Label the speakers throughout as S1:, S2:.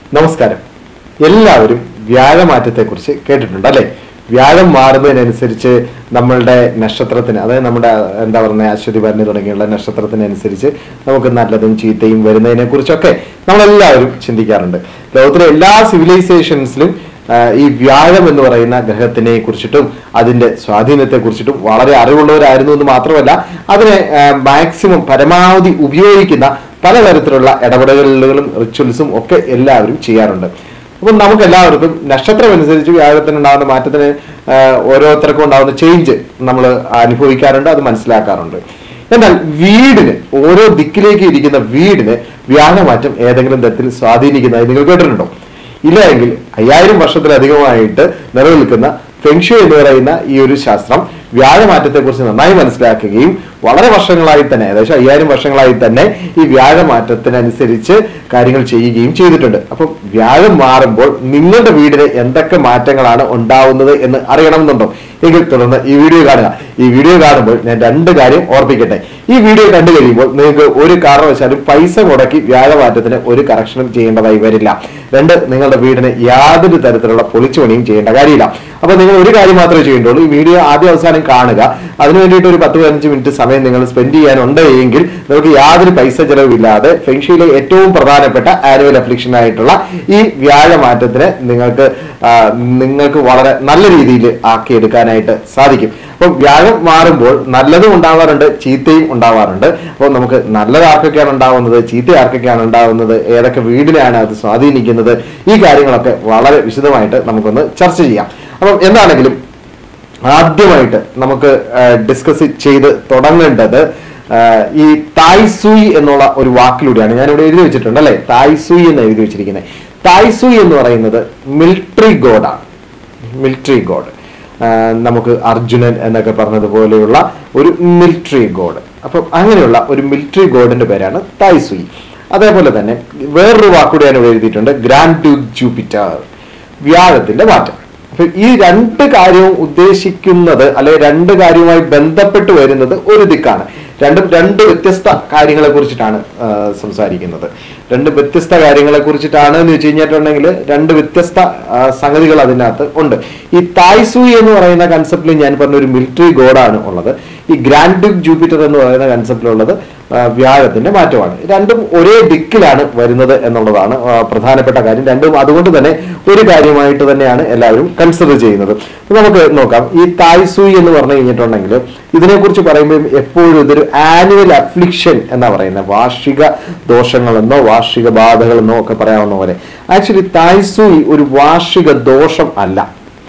S1: നമസ്കാരം എല്ലാവരും വ്യാഴമാറ്റത്തെക്കുറിച്ച് കേട്ടിട്ടുണ്ട് അല്ലേ വ്യാഴം മാറുന്നതിനനുസരിച്ച് നമ്മളുടെ നക്ഷത്രത്തിന് അതായത് നമ്മുടെ എന്താ പറയുക അശ്വതി ഭരണി തുടങ്ങിയുള്ള നക്ഷത്രത്തിനനുസരിച്ച് നമുക്ക് നല്ലതും ചീത്തയും വരുന്നതിനെ കുറിച്ചൊക്കെ നമ്മളെല്ലാവരും ചിന്തിക്കാറുണ്ട് ലോകത്തിലെ എല്ലാ സിവിലൈസേഷൻസിലും ഈ വ്യാഴം എന്ന് പറയുന്ന ഗ്രഹത്തിനെ കുറിച്ചിട്ടും അതിന്റെ സ്വാധീനത്തെ കുറിച്ചിട്ടും വളരെ അറിവുള്ളവരായിരുന്നു എന്ന് മാത്രമല്ല അതിനെ മാക്സിമം പരമാവധി ഉപയോഗിക്കുന്ന പലതരത്തിലുള്ള ഇടപെടലുകളും റിച്വൽസും ഒക്കെ എല്ലാവരും ചെയ്യാറുണ്ട് അപ്പം നമുക്ക് എല്ലാവർക്കും നക്ഷത്രം അനുസരിച്ച് വ്യാഴത്തിന് ഉണ്ടാകുന്ന മാറ്റത്തിന് ആ, ഓരോരുത്തർക്കും ഉണ്ടാകുന്ന ചേഞ്ച് നമ്മൾ അനുഭവിക്കാറുണ്ട് അത് മനസ്സിലാക്കാറുണ്ട് എന്നാൽ വീടിന് ഓരോ ദിക്കിലേക്ക് ഇരിക്കുന്ന വീടിന് വ്യാഴമാറ്റം ഏതെങ്കിലും തരത്തിൽ സ്വാധീനിക്കുന്നതായി നിങ്ങൾ കേട്ടിട്ടുണ്ടോ ഇല്ല എങ്കിൽ അയ്യായിരം വർഷത്തിലധികമായിട്ട് നിലനിൽക്കുന്ന ഫെങ്ഷു എന്ന് പറയുന്ന ഈ ഒരു ശാസ്ത്രം വ്യാഴമാറ്റത്തെ കുറിച്ച് നന്നായി മനസ്സിലാക്കുകയും വളരെ വർഷങ്ങളായി തന്നെ ഏകദേശം അയ്യായിരം വർഷങ്ങളായി തന്നെ ഈ വ്യാഴമാറ്റത്തിനനുസരിച്ച് കാര്യങ്ങൾ ചെയ്യുകയും ചെയ്തിട്ടുണ്ട് അപ്പം വ്യാഴം മാറുമ്പോൾ നിങ്ങളുടെ വീടിന് എന്തൊക്കെ മാറ്റങ്ങളാണ് ഉണ്ടാവുന്നത് എന്ന് അറിയണമെന്നുണ്ടോ എങ്കിൽ തുടർന്ന് ഈ വീഡിയോ കാണുക ഈ വീഡിയോ കാണുമ്പോൾ ഞാൻ രണ്ട് കാര്യം ഓർപ്പിക്കട്ടെ ഈ വീഡിയോ കണ്ടു കഴിയുമ്പോൾ നിങ്ങൾക്ക് ഒരു കാരണവശാലും പൈസ മുടക്കി വ്യാഴമാറ്റത്തിന് ഒരു കറക്ഷനും ചെയ്യേണ്ടതായി വരില്ല രണ്ട് നിങ്ങളുടെ വീടിന് യാതൊരു തരത്തിലുള്ള പൊളിച്ചുപണിയും ചെയ്യേണ്ട കാര്യമില്ല അപ്പൊ നിങ്ങൾ ഒരു കാര്യം മാത്രമേ ചെയ്യേണ്ടുള്ളൂ ഈ വീഡിയോ ആദ്യം അവസാനം കാണുക അതിനു വേണ്ടിയിട്ട് ഒരു പത്ത് പതിനഞ്ച് മിനിറ്റ് സമയം നിങ്ങൾ സ്പെൻഡ് ചെയ്യാനുണ്ട് എങ്കിൽ നിങ്ങൾക്ക് യാതൊരു പൈസ ചെലവില്ലാതെ ഫെങ്ഷിയിലെ ഏറ്റവും പ്രധാനപ്പെട്ട ആനുവൽ അഫ്ലിക്ഷൻ ആയിട്ടുള്ള ഈ വ്യാഴമാറ്റത്തിന് നിങ്ങൾക്ക് ആ, നിങ്ങൾക്ക് വളരെ നല്ല രീതിയിൽ ആക്കിയെടുക്കാനായിട്ട് സാധിക്കും അപ്പോൾ വ്യാഴം മാറുമ്പോൾ നല്ലതും ഉണ്ടാവാറുണ്ട് ചീത്തയും ഉണ്ടാവാറുണ്ട് അപ്പോൾ നമുക്ക് നല്ലത് ആർക്കൊക്കെയാണ് ഉണ്ടാവുന്നത് ചീത്ത ആർക്കൊക്കെയാണ് ഉണ്ടാവുന്നത് ഏതൊക്കെ വീടിനാണ് അത് സ്വാധീനിക്കുന്നത് ഈ കാര്യങ്ങളൊക്കെ വളരെ വിശദമായിട്ട് നമുക്കൊന്ന് ചർച്ച ചെയ്യാം അപ്പം എന്താണെങ്കിലും ആദ്യമായിട്ട് നമുക്ക് ഡിസ്കസ് ചെയ്ത് തുടങ്ങേണ്ടത് ആ, ഈ തായ്സുയി എന്നുള്ള ഒരു വാക്കിലൂടെയാണ് ഞാനിവിടെ എഴുതി വെച്ചിട്ടുണ്ട് അല്ലെ തായ്സുയി എന്ന് എഴുതി വെച്ചിരിക്കുന്നത് തായ്സുയി എന്ന് പറയുന്നത് മിലിറ്ററി ഗോഡാണ് മിലിറ്ററി ഗോഡ് നമുക്ക് അർജുനൻ എന്നൊക്കെ പറഞ്ഞതുപോലെയുള്ള ഒരു മിലിറ്ററി ഗോഡ് അപ്പം അങ്ങനെയുള്ള ഒരു മിലിറ്ററി ഗോഡിന്റെ പേരാണ് തായ്സുയി അതേപോലെ തന്നെ വേറൊരു വാക്കുകൂടിയാണ് ഇവിടെ എഴുതിയിട്ടുണ്ട് ഗ്രാൻഡ് ഡ്യൂക്ക് ജൂപ്പിറ്റർ വ്യാഴത്തിന്റെ മാറ്റം അപ്പൊ ഈ രണ്ട് കാര്യവും ഉദ്ദേശിക്കുന്നത് അല്ലെ രണ്ട് കാര്യവുമായി ബന്ധപ്പെട്ട് വരുന്നത് ഒരു ദിക്കാണ് രണ്ടും രണ്ട് വ്യത്യസ്ത കാര്യങ്ങളെ കുറിച്ചിട്ടാണ് ആ, സംസാരിക്കുന്നത് രണ്ട് വ്യത്യസ്ത കാര്യങ്ങളെ കുറിച്ചിട്ടാണ് എന്ന് വെച്ച് കഴിഞ്ഞിട്ടുണ്ടെങ്കിൽ രണ്ട് വ്യത്യസ്ത ആ, സംഗതികൾ അതിനകത്ത് ഉണ്ട് ഈ തായ്സൂയി എന്ന് പറയുന്ന കൺസെപ്റ്റിൽ ഞാൻ പറഞ്ഞ ഒരു മിലിറ്ററി ഗോഡാണ് ഉള്ളത് ഈ ഗ്രാൻഡ് ഡ്യൂക്ക് ജൂപ്പിറ്റർ എന്ന് പറയുന്ന കൺസെപ്റ്റിലുള്ളത് ആ, വ്യാഴത്തിന്റെ മാറ്റമാണ് രണ്ടും ഒരേ ദിക്കിലാണ് വരുന്നത് എന്നുള്ളതാണ് ആ, പ്രധാനപ്പെട്ട കാര്യം രണ്ടും അതുകൊണ്ട് തന്നെ ഒരു കാര്യമായിട്ട് തന്നെയാണ് എല്ലാവരും കൺസിഡർ ചെയ്യുന്നത് അപ്പൊ നമുക്ക് നോക്കാം ഈ തായ്സൂയി എന്ന് പറഞ്ഞു കഴിഞ്ഞിട്ടുണ്ടെങ്കിൽ ഇതിനെക്കുറിച്ച് പറയുമ്പോൾ എപ്പോഴും ഇതൊരു ആനുവൽ അഫ്ലിക്ഷൻ എന്നാ പറയുന്നത് വാർഷിക ദോഷങ്ങളെന്നോ വാർഷിക ബാധകളെന്നോ ഒക്കെ പറയാവുന്ന പോലെ ആക്ച്വലി തായ്സൂയി ഒരു വാർഷിക ദോഷം അല്ല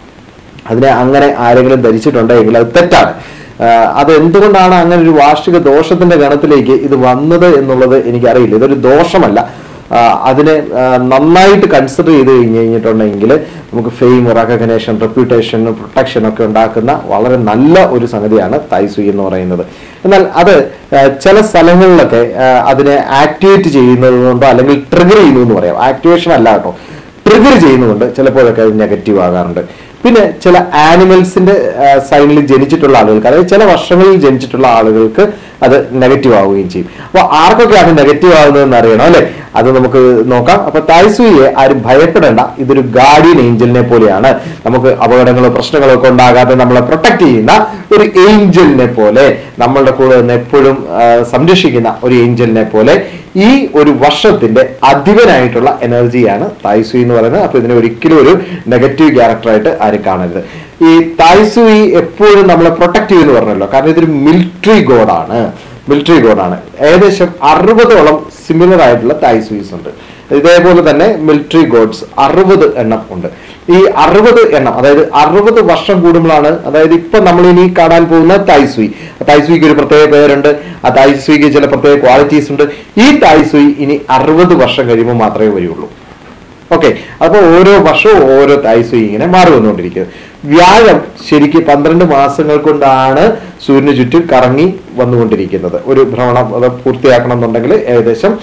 S1: അതിനെ അങ്ങനെ ആരെങ്കിലും ധരിച്ചിട്ടുണ്ടെങ്കിൽ അത് തെറ്റാണ് ആഹ് അത് എന്തുകൊണ്ടാണ് അങ്ങനെ ഒരു വാർഷിക ദോഷത്തിന്റെ ഗണത്തിലേക്ക് ഇത് വന്നത് എന്നുള്ളത് എനിക്കറിയില്ല ഇതൊരു ദോഷമല്ല ആഹ് അതിനെ ആഹ് നന്നായിട്ട് കൺസിഡർ ചെയ്ത് കഴിഞ്ഞ് കഴിഞ്ഞിട്ടുണ്ടെങ്കിൽ നമുക്ക് ഫെയിം റെക്കഗ്നേഷൻ റെപ്യൂട്ടേഷൻ പ്രൊട്ടക്ഷൻ ഒക്കെ ഉണ്ടാക്കുന്ന വളരെ നല്ല ഒരു സംഗതിയാണ് തായ്സുയി എന്ന് പറയുന്നത് എന്നാൽ അത് ആഹ് ചില സ്ഥലങ്ങളിലൊക്കെ ആഹ് അതിനെ ആക്ടിവേറ്റ് ചെയ്യുന്നത് കൊണ്ടോ അല്ലെങ്കിൽ ട്രിഗർ ചെയ്യുന്നു എന്ന് പറയാം ആക്ടിവേഷൻ അല്ല കേട്ടോ ട്രിഗർ ചെയ്യുന്നതുകൊണ്ട് ചിലപ്പോഴൊക്കെ അത് നെഗറ്റീവ് ആകാറുണ്ട് പിന്നെ ചില ആനിമൽസിന്റെ സൈനിൽ ജനിച്ചിട്ടുള്ള ആളുകൾക്ക് അതായത് ചില വർഷങ്ങളിൽ ജനിച്ചിട്ടുള്ള ആളുകൾക്ക് അത് നെഗറ്റീവ് ആവുകയും ചെയ്യും അപ്പോൾ ആർക്കൊക്കെയാണ് നെഗറ്റീവ് ആവുന്നതെന്ന് അറിയണം അല്ലെ അത് നമുക്ക് നോക്കാം അപ്പൊ തായ്സുയെ ആരും ഭയപ്പെടേണ്ട ഇതൊരു ഗാർഡിയൻ ഏഞ്ചലിനെ പോലെയാണ് നമുക്ക് അപകടങ്ങളോ പ്രശ്നങ്ങളോ ഒക്കെ ഉണ്ടാകാതെ നമ്മളെ പ്രൊട്ടക്ട് ചെയ്യുന്ന ഒരു ഏഞ്ചലിനെ പോലെ നമ്മളുടെ കൂടെ നിന്ന് എപ്പോഴും ആ, സംരക്ഷിക്കുന്ന ഒരു ഏഞ്ചലിനെ പോലെ ഈ ഒരു വർഷത്തിന്റെ അധിപനായിട്ടുള്ള എനർജിയാണ് തായ്സുയി എന്ന് പറയുന്നത് അപ്പൊ ഇതിനെ ഒരിക്കലും ഒരു നെഗറ്റീവ് ക്യാരക്ടറായിട്ട് ആരും കാണരുത് ഈ തായ്സുയി എപ്പോഴും നമ്മളെ പ്രൊട്ടക്ട് ചെയ്യുമെന്ന് പറഞ്ഞല്ലോ കാരണം ഇതൊരു മിലിറ്ററി ഗോഡാണ് മിലിറ്ററി ഗോഡാണ് ഏകദേശം അറുപതോളം സിമിലർ ആയിട്ടുള്ള തായ്സുയിസ് ഉണ്ട് ഇതേപോലെ തന്നെ മിലിറ്ററി ഗോഡ്സ് അറുപത് എണ്ണം ഉണ്ട് ഈ അറുപത് എണ്ണം അതായത് അറുപത് വർഷം കൂടുമ്പോഴാണ് അതായത് ഇപ്പൊ നമ്മൾ ഇനി കാണാൻ പോകുന്ന തായ്സുയി തായ്സുയിക്ക് ഒരു പ്രത്യേക പേരുണ്ട് ആ തായ്സുയിക്ക് ചില പ്രത്യേക ക്വാളിറ്റീസ് ഉണ്ട് ഈ തായ്സുയി ഇനി അറുപത് വർഷം കഴിയുമ്പോൾ മാത്രമേ വരികയുള്ളൂ ഓക്കെ അപ്പോൾ ഓരോ വർഷവും ഓരോ തായ്സുയി ഇങ്ങനെ മാറി വന്നുകൊണ്ടിരിക്കുന്നത് വ്യാഴം ശരിക്ക് പന്ത്രണ്ട് മാസങ്ങൾ കൊണ്ടാണ് സൂര്യന് ചുറ്റും കറങ്ങി വന്നുകൊണ്ടിരിക്കുന്നത് ഒരു ഭ്രമണം അത് പൂർത്തിയാക്കണം എന്നുണ്ടെങ്കിൽ ഏകദേശം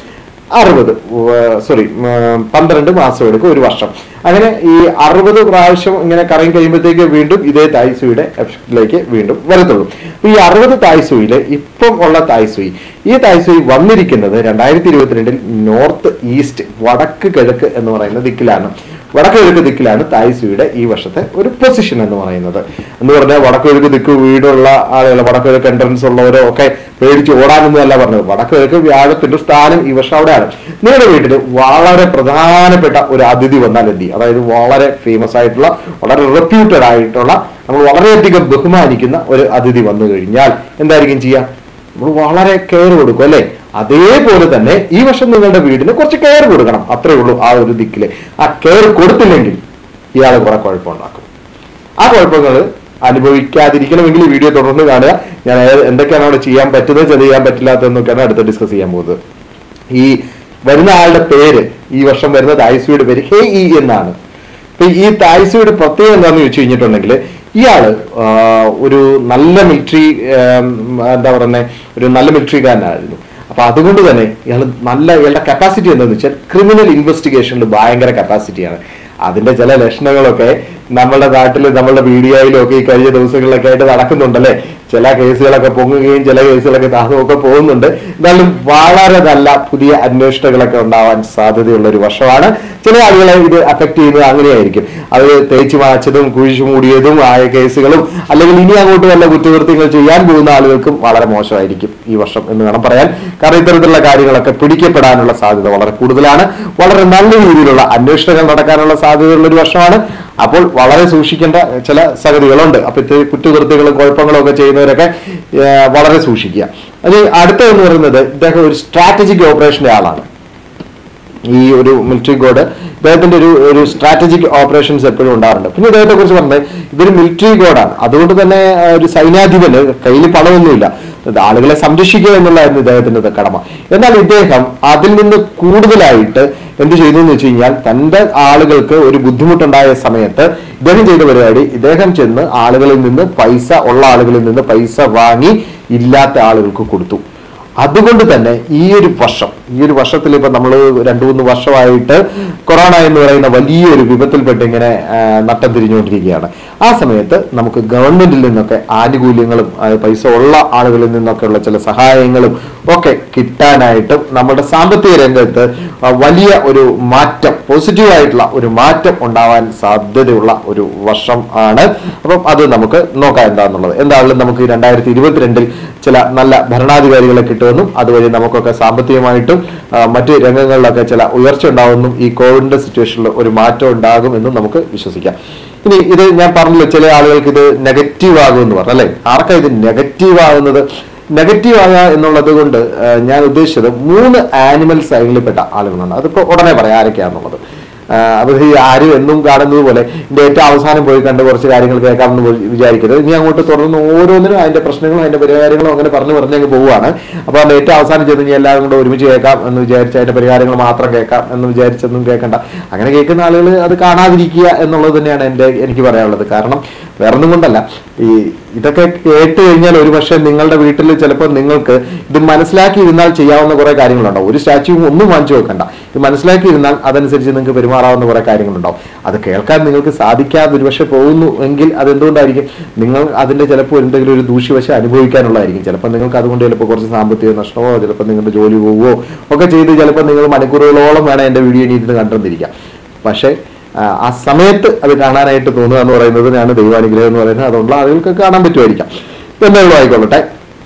S1: അറുപത് സോറി പന്ത്രണ്ട് മാസം എടുക്കും ഒരു വർഷം അങ്ങനെ ഈ അറുപത് പ്രാവശ്യം ഇങ്ങനെ കറങ്ങി കഴിയുമ്പോഴത്തേക്ക് വീണ്ടും ഇതേ തായ്സുയുടെ എഫക്റ്റിലേക്ക് വീണ്ടും വരത്തുള്ളൂ അപ്പൊ ഈ അറുപത് തായ്സുയില് ഇപ്പം ഉള്ള തായ്സുയി ഈ തായ്സുയി വന്നിരിക്കുന്നത് രണ്ടായിരത്തി ഇരുപത്തിരണ്ടിൽ നോർത്ത് ഈസ്റ്റ് വടക്ക് കിഴക്ക് എന്ന് പറയുന്ന ദിക്കിലാണ് വടക്ക് കിഴക്ക് ദിക്കിലാണ് തായ്സുയുടെ ഈ വർഷത്തെ ഒരു പൊസിഷൻ എന്ന് പറയുന്നത് എന്ന് പറഞ്ഞാൽ വടക്ക് കിഴക്ക് ദിക്ക് വീടുള്ള ആളുകൾ വടക്ക് കിഴക്ക് എൻട്രൻസ് ഉള്ളവരോ ഒക്കെ പേടിച്ച് ഓടാനൊന്നും അല്ല പറഞ്ഞത് വടക്ക് കിഴക്ക് വ്യാഴത്തിന്റെ സ്ഥാനം ഈ വർഷം അവിടെയാണ് നിങ്ങളുടെ വീട്ടിൽ വളരെ പ്രധാനപ്പെട്ട ഒരു അതിഥി വന്നാൽ എന്ത് ചെയ്യും അതായത് വളരെ ഫേമസ് ആയിട്ടുള്ള വളരെ റെപ്യൂട്ടഡ് ആയിട്ടുള്ള നമ്മൾ വളരെയധികം ബഹുമാനിക്കുന്ന ഒരു അതിഥി വന്നു കഴിഞ്ഞാൽ എന്തായിരിക്കും ചെയ്യുക നമ്മൾ വളരെ കെയർ കൊടുക്കും അല്ലെ അതേപോലെ തന്നെ ഈ വർഷം നിങ്ങളുടെ വീടിന് കുറച്ച് കെയർ കൊടുക്കണം അത്രേ ഉള്ളൂ ആ ഒരു ദിക്കില് ആ കെയർ കൊടുത്തില്ലെങ്കിൽ ഇയാൾ കുറെ കുഴപ്പമുണ്ടാക്കും ആ കുഴപ്പങ്ങൾ അനുഭവിക്കാതിരിക്കണമെങ്കിൽ ഈ വീഡിയോ തുടർന്ന് കാണുക ഞാൻ ഏത് എന്തൊക്കെയാണ് അവിടെ ചെയ്യാൻ പറ്റുന്നത് ചെയ്യാൻ പറ്റില്ലാത്തതെന്നൊക്കെയാണ് അടുത്ത് ഡിസ്കസ് ചെയ്യാൻ പോകുന്നത് ഈ വരുന്ന ആളുടെ പേര് ഈ വർഷം വരുന്ന തായ്സുയുടെ പേര് ഹേ ഇ എന്നാണ് ഇപ്പൊ ഈ തായ്സുയുടെ പ്രത്യേകത എന്താണെന്ന് ചോദിച്ചു കഴിഞ്ഞിട്ടുണ്ടെങ്കിൽ ഇയാള് ആ, ഒരു നല്ല മിലിറ്ററി എന്താ പറയുന്നത് ഒരു നല്ല മിലിറ്ററിക്കാരനായിരുന്നു അപ്പൊ അതുകൊണ്ട് തന്നെ ഇയാൾ നല്ല ഇയാളുടെ കപ്പാസിറ്റി എന്താണെന്ന് വെച്ചാൽ ക്രിമിനൽ ഇൻവെസ്റ്റിഗേഷനിൽ ഭയങ്കര കപ്പാസിറ്റിയാണ് അതിന്റെ ചില ലക്ഷണങ്ങളൊക്കെ നമ്മുടെ നാട്ടിൽ നമ്മളുടെ വീഡിയോയിലും ഒക്കെ ഈ കഴിഞ്ഞ ദിവസങ്ങളിലൊക്കെ ആയിട്ട് നടക്കുന്നുണ്ടല്ലേ ചില കേസുകളൊക്കെ പൊങ്ങുകയും ചില കേസുകളൊക്കെ താഴുമൊക്കെ പോകുന്നുണ്ട് എന്നാലും വളരെ നല്ല പുതിയ അന്വേഷണങ്ങളൊക്കെ ഉണ്ടാവാൻ സാധ്യതയുള്ള ഒരു വർഷമാണ് ചില ആളുകളെ ഇത് അഫക്ട് ചെയ്യുന്നത് അങ്ങനെയായിരിക്കും അത് തേച്ച് മാച്ചതും കുഴിച്ചു മൂടിയതും ആയ കേസുകളും അല്ലെങ്കിൽ ഇനി അങ്ങോട്ട് വല്ല കുറ്റകൃത്യങ്ങൾ ചെയ്യാൻ പോകുന്ന ആളുകൾക്കും വളരെ മോശമായിരിക്കും ഈ വർഷം എന്ന് വേണം പറയാൻ കാരണം ഇത്തരത്തിലുള്ള കാര്യങ്ങളൊക്കെ പിടിക്കപ്പെടാനുള്ള സാധ്യത വളരെ കൂടുതലാണ് വളരെ നല്ല രീതിയിലുള്ള അന്വേഷണങ്ങൾ നടക്കാനുള്ള സാധ്യതയുള്ള ഒരു വർഷമാണ് അപ്പോൾ വളരെ സൂക്ഷിക്കേണ്ട ചില സംഗതികളുണ്ട് അപ്പൊ ഇത് കുറ്റകൃത്യങ്ങളും കുഴപ്പങ്ങളും ഒക്കെ ചെയ്യുന്നവരൊക്കെ ഏർ, വളരെ സൂക്ഷിക്കുക അത് അടുത്തതെന്ന് പറയുന്നത് ഇദ്ദേഹം ഒരു സ്ട്രാറ്റജിക് ഓപ്പറേഷന്റെ ആളാണ് ഈ ഒരു മിലിറ്ററി ഗോഡ് ഇദ്ദേഹത്തിന്റെ ഒരു ഒരു സ്ട്രാറ്റജിക് ഓപ്പറേഷൻസ് എപ്പോഴും ഉണ്ടാറുണ്ട് പിന്നെ ഇദ്ദേഹത്തെ കുറിച്ച് പറഞ്ഞത് ഇതൊരു മിലിറ്ററി ഗോഡാണ് അതുകൊണ്ട് തന്നെ ആ, ഒരു സൈന്യാധിപന് കയ്യിൽ പണമൊന്നുമില്ല ഇത് ആളുകളെ സംരക്ഷിക്കുക എന്നുള്ളതായിരുന്നു ഇദ്ദേഹത്തിന്റെ കടമ എന്നാൽ ഇദ്ദേഹം അതിൽ നിന്ന് കൂടുതലായിട്ട് എന്ത് ചെയ്തു എന്ന് വെച്ച് കഴിഞ്ഞാൽ തന്റെ ആളുകൾക്ക് ഒരു ബുദ്ധിമുട്ടുണ്ടായ സമയത്ത് ഇദ്ദേഹം ചെയ്ത പരിപാടി ഇദ്ദേഹം ചെന്ന് ആളുകളിൽ നിന്ന് പൈസ ഉള്ള ആളുകളിൽ നിന്ന് പൈസ വാങ്ങി ഇല്ലാത്ത ആളുകൾക്ക് കൊടുത്തു അതുകൊണ്ട് തന്നെ ഈ ഒരു വർഷം ഈ ഒരു വർഷത്തിൽ ഇപ്പൊ നമ്മൾ രണ്ടു മൂന്ന് വർഷമായിട്ട് കൊറോണ എന്ന് പറയുന്ന വലിയൊരു വിപത്തിൽപ്പെട്ട് ഇങ്ങനെ ആ, നട്ടം തിരിഞ്ഞുകൊണ്ടിരിക്കുകയാണ് ആ സമയത്ത് നമുക്ക് ഗവൺമെന്റിൽ നിന്നൊക്കെ ആനുകൂല്യങ്ങളും ആ, പൈസ ഉള്ള ആളുകളിൽ നിന്നൊക്കെ ഉള്ള ചില സഹായങ്ങളും ഒക്കെ കിട്ടാനായിട്ടും നമ്മുടെ സാമ്പത്തിക രംഗത്ത് ആ, വലിയ ഒരു മാറ്റം പോസിറ്റീവ് ആയിട്ടുള്ള ഒരു മാറ്റം ഉണ്ടാവാൻ സാധ്യതയുള്ള ഒരു വർഷം ആണ് അപ്പം അത് നമുക്ക് നോക്കാം എന്താണെന്നുള്ളത് എന്തായാലും നമുക്ക് രണ്ടായിരത്തി ഇരുപത്തിരണ്ടിൽ ചില നല്ല ഭരണാധികാരികളെ കിട്ടുമെന്നും അതുവഴി നമുക്കൊക്കെ സാമ്പത്തികമായിട്ടും ആ, മറ്റ് രംഗങ്ങളിലൊക്കെ ചില ഉയർച്ച ഉണ്ടാവുമെന്നും ഈ കോവിഡിന്റെ സിറ്റുവേഷനിൽ ഒരു മാറ്റം ഉണ്ടാകുമെന്നും നമുക്ക് വിശ്വസിക്കാം ഇനി ഇത് ഞാൻ പറഞ്ഞല്ലോ ചില ആളുകൾക്ക് ഇത് നെഗറ്റീവ് ആകുമെന്ന് പറഞ്ഞു അല്ലെ ആർക്കാ ഇത് നെഗറ്റീവ് ആകുന്നത് നെഗറ്റീവ് ആകുക എന്നുള്ളത് കൊണ്ട് ആ, ഞാൻ ഉദ്ദേശിച്ചത് മൂന്ന് ആനിമൽ സൈനിൽപ്പെട്ട ആളുകളാണ് അതിപ്പോ ഉടനെ പറയാം ആരൊക്കെയാണെന്നുള്ളത് ആ, അപ്പൊ ഈ ആരും എന്നും കാണുന്നത് പോലെ ഇതിന്റെ ഏറ്റവും അവസാനം പോയി കണ്ട് കുറച്ച് കാര്യങ്ങൾ കേൾക്കാമെന്ന് പോയി വിചാരിക്കരുത് ഇനി അങ്ങോട്ട് തുടർന്ന് ഓരോന്നിനും അതിന്റെ പ്രശ്നങ്ങളും അതിന്റെ പരിഹാരങ്ങളും അങ്ങനെ പറഞ്ഞു പറഞ്ഞ് അങ്ങ് പോവുകയാണ് അപ്പൊ അതിന്റെ ഏറ്റവും അവസാനം ചെന്ന് ഇനി എല്ലാവരും കൂടെ ഒരുമിച്ച് കേൾക്കാം എന്ന് വിചാരിച്ച് അതിന്റെ പരിഹാരങ്ങൾ മാത്രം കേൾക്കാം എന്ന് വിചാരിച്ചൊന്നും കേൾക്കണ്ട അങ്ങനെ കേൾക്കുന്ന ആളുകൾ അത് കാണാതിരിക്കുക എന്നുള്ളത് തന്നെയാണ് എന്റെ എനിക്ക് പറയാനുള്ളത് കാരണം വേറൊന്നും കൊണ്ടല്ല ഈ ഇതൊക്കെ കേട്ട് കഴിഞ്ഞാൽ ഒരു പക്ഷേ നിങ്ങളുടെ വീട്ടിൽ ചിലപ്പോൾ നിങ്ങൾക്ക് ഇത് മനസ്സിലാക്കി ഇരുന്നാൽ ചെയ്യാവുന്ന കുറെ കാര്യങ്ങളുണ്ടാവും ഒരു സ്റ്റാച്യു ഒന്നും വാങ്ങിച്ചു വെക്കണ്ട ഇത് മനസ്സിലാക്കി ഇരുന്നാൽ അതനുസരിച്ച് നിങ്ങൾക്ക് പെരുമാറാവുന്ന കുറെ കാര്യങ്ങളുണ്ടാവും അത് കേൾക്കാൻ നിങ്ങൾക്ക് സാധിക്കാതെ ഒരുപക്ഷെ പോകുന്നു എങ്കിൽ അതെന്തുകൊണ്ടായിരിക്കും നിങ്ങൾ അതിന്റെ ചിലപ്പോൾ എന്തെങ്കിലും ഒരു ദൂഷ്യവശം അനുഭവിക്കാനുള്ളതായിരിക്കും ചിലപ്പോൾ നിങ്ങൾക്ക് അതുകൊണ്ട് ചിലപ്പോൾ കുറച്ച് സാമ്പത്തിക നഷ്ടമോ ചിലപ്പോൾ നിങ്ങളുടെ ജോലി പോവുകയോ ഒക്കെ ചെയ്ത് ചിലപ്പോൾ നിങ്ങൾ മണിക്കൂറുകളോളം വേണം എൻ്റെ വീഡിയോ ഇനി ഇരുന്ന് കണ്ടിരുന്നിരിക്കാം പക്ഷേ ആ, ആ സമയത്ത് അത് കാണാനായിട്ട് തോന്നുക എന്ന് പറയുന്നത് ഞാൻ ദൈവാനുഗ്രഹം എന്ന് പറയുന്നത് അതുകൊണ്ട് ആളുകൾക്ക് കാണാൻ പറ്റുമായിരിക്കാം എന്തെങ്കിലും ആയിക്കൊള്ളട്ടെ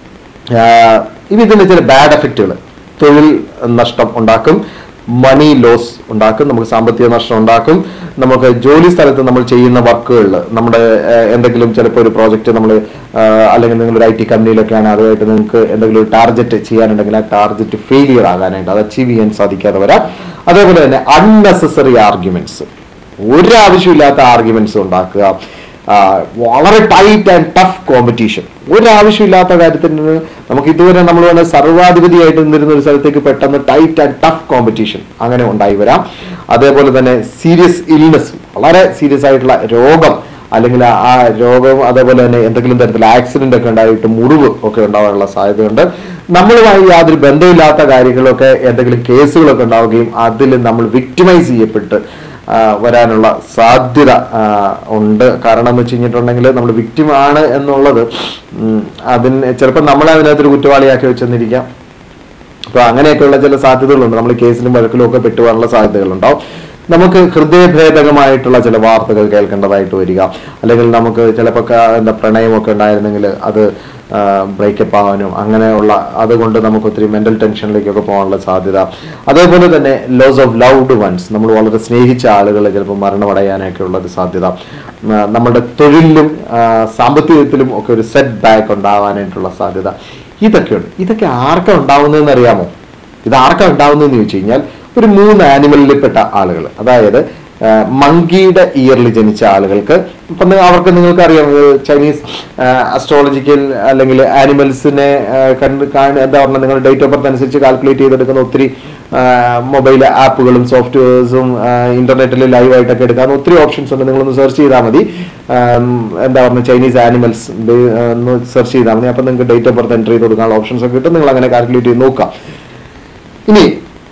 S1: ആ, ഇനി ഇതിന്റെ ചില ബാഡ് എഫക്റ്റുകൾ തൊഴിൽ നഷ്ടം ഉണ്ടാക്കും മണി ലോസ് ഉണ്ടാക്കും നമുക്ക് സാമ്പത്തിക നഷ്ടം ഉണ്ടാക്കും നമുക്ക് ജോലി സ്ഥലത്ത് നമ്മൾ ചെയ്യുന്ന വർക്കുകളിൽ നമ്മുടെ ആ, എന്തെങ്കിലും ചിലപ്പോൾ ഒരു പ്രോജക്റ്റ് നമ്മൾ അല്ലെങ്കിൽ നിങ്ങൾ ഒരു ഐ ടി കമ്പനിയിലൊക്കെയാണ് അതുമായിട്ട് നിങ്ങൾക്ക് എന്തെങ്കിലും ഒരു ടാർഗറ്റ് ചെയ്യാനുണ്ടെങ്കിൽ ആ ടാർഗറ്റ് ഫെയിലിയർ ആകാനായിട്ട് അത് അച്ചീവ് ചെയ്യാൻ സാധിക്കാതെ വരാം അതേപോലെ തന്നെ അൺനെസസറി ആർഗ്യുമെന്റ്സ് ഒരാവശ്യമില്ലാത്ത ആർഗ്യുമെന്റ്സ് ഉണ്ടാക്കുക ആ, വളരെ ടൈറ്റ് ആൻഡ് ടഫ് കോമ്പറ്റീഷൻ ഒരാവശ്യമില്ലാത്ത കാര്യത്തിന് നമുക്ക് ഇതുവരെ നമ്മൾ വേണേൽ സർവാധിപതിയായിട്ട് നിന്നിരുന്ന ഒരു സ്ഥലത്തേക്ക് പെട്ടെന്ന് ടൈറ്റ് ആൻഡ് ടഫ് കോമ്പറ്റീഷൻ അങ്ങനെ ഉണ്ടായി വരാം അതേപോലെ തന്നെ സീരിയസ് ഇൽനെസ് വളരെ സീരിയസ് ആയിട്ടുള്ള രോഗം അല്ലെങ്കിൽ ആ- ആ രോഗം അതേപോലെ തന്നെ എന്തെങ്കിലും തരത്തിൽ ആക്സിഡന്റ് ഒക്കെ ഉണ്ടായിട്ട് മുറിവ് ഒക്കെ ഉണ്ടാവാനുള്ള സാധ്യതയുണ്ട് നമ്മളുമായി യാതൊരു ബന്ധമില്ലാത്ത കാര്യങ്ങളൊക്കെ എന്തെങ്കിലും കേസുകളൊക്കെ ഉണ്ടാവുകയും അതിൽ നമ്മൾ വിക്ടിമൈസ് ചെയ്യപ്പെട്ട് ആ, വരാനുള്ള സാധ്യത ആ, ഉണ്ട് കാരണം എന്ന് വെച്ച് കഴിഞ്ഞിട്ടുണ്ടെങ്കിൽ നമ്മൾ വിക്ടിം ആണ് എന്നുള്ളത് ഉം, അതിന് ചിലപ്പോൾ നമ്മളെ അതിനകത്തൊരു കുറ്റവാളിയാക്കി വെച്ചെന്നിരിക്കാം അപ്പൊ അങ്ങനെയൊക്കെയുള്ള ചില സാധ്യതകളുണ്ട് നമ്മൾ കേസിലും വഴക്കിലും ഒക്കെ പെട്ടുപോകാനുള്ള സാധ്യതകളുണ്ടാവും നമുക്ക് ഹൃദയഭേദകമായിട്ടുള്ള ചില വാർത്തകൾ കേൾക്കേണ്ടതായിട്ട് വരിക അല്ലെങ്കിൽ നമുക്ക് ചിലപ്പോൾ ക- എന്താ പ്രണയമൊക്കെ ഉണ്ടായിരുന്നെങ്കിൽ അത് ബ്രേക്കപ്പ് ആവാനും അങ്ങനെയുള്ള അതുകൊണ്ട് നമുക്ക് ഒത്തിരി മെന്റൽ ടെൻഷനിലേക്കൊക്കെ പോകാനുള്ള സാധ്യത അതേപോലെ തന്നെ ലോസ് ഓഫ് ലൗഡ് വൺസ് നമ്മൾ വളരെ സ്നേഹിച്ച ആളുകൾ ചിലപ്പോൾ മരണമടയാനൊക്കെ ഉള്ള ഒരു സാധ്യത ഉം, ആ, നമ്മുടെ തൊഴിലിലും ആ, സാമ്പത്തികത്തിലും ഒക്കെ ഒരു സെറ്റ് ബാക്ക് ഉണ്ടാവാനായിട്ടുള്ള സാധ്യത ഇതൊക്കെയുണ്ട് ഇതൊക്കെ ആർക്കാ ഉണ്ടാവുന്നതെന്ന് അറിയാമോ ഇത് ആർക്കാ ഉണ്ടാവുന്നതെന്ന് ചോദിച്ചു കഴിഞ്ഞാൽ ഒരു മൂന്ന് ആനിമലിൽ പെട്ട ആളുകൾ അതായത് മങ്കിയുടെ ഇയറിൽ ജനിച്ച ആളുകൾക്ക് ഇപ്പം നി- അവർക്ക് നിങ്ങൾക്ക് അറിയാം ഏഹ് ചൈനീസ് അസ്ട്രോളജിക്കൽ അല്ലെങ്കിൽ ആനിമൽസിനെ കണ്ട് കാണി എന്താ പറയുക നിങ്ങൾ ഡേറ്റ് ഓഫ് ബർത്ത് അനുസരിച്ച് കാൽക്കുലേറ്റ് ചെയ്തെടുക്കുന്ന ഒത്തിരി മൊബൈൽ ആപ്പുകളും സോഫ്റ്റ്വെയർസും ഇന്റർനെറ്റിൽ ലൈവായിട്ടൊക്കെ എടുക്കാൻ ഒത്തിരി ഓപ്ഷൻസ് ഉണ്ട് നിങ്ങളൊന്ന് സെർച്ച് ചെയ്താൽ മതി ആം, എന്താ പറയുക ചൈനീസ് ആനിമൽസ് ഒന്ന് സെർച്ച് ചെയ്താൽ മതി അപ്പം നിങ്ങൾക്ക് ഡേറ്റ് ഓഫ് ബർത്ത് എൻ്റർ ചെയ്ത് കൊടുക്കാനുള്ള ഓപ്ഷൻസ് ഒക്കെ കിട്ടും നിങ്ങൾ അങ്ങനെ കാൽക്കുലേറ്റ് ചെയ്ത് നോക്കാം ഇനി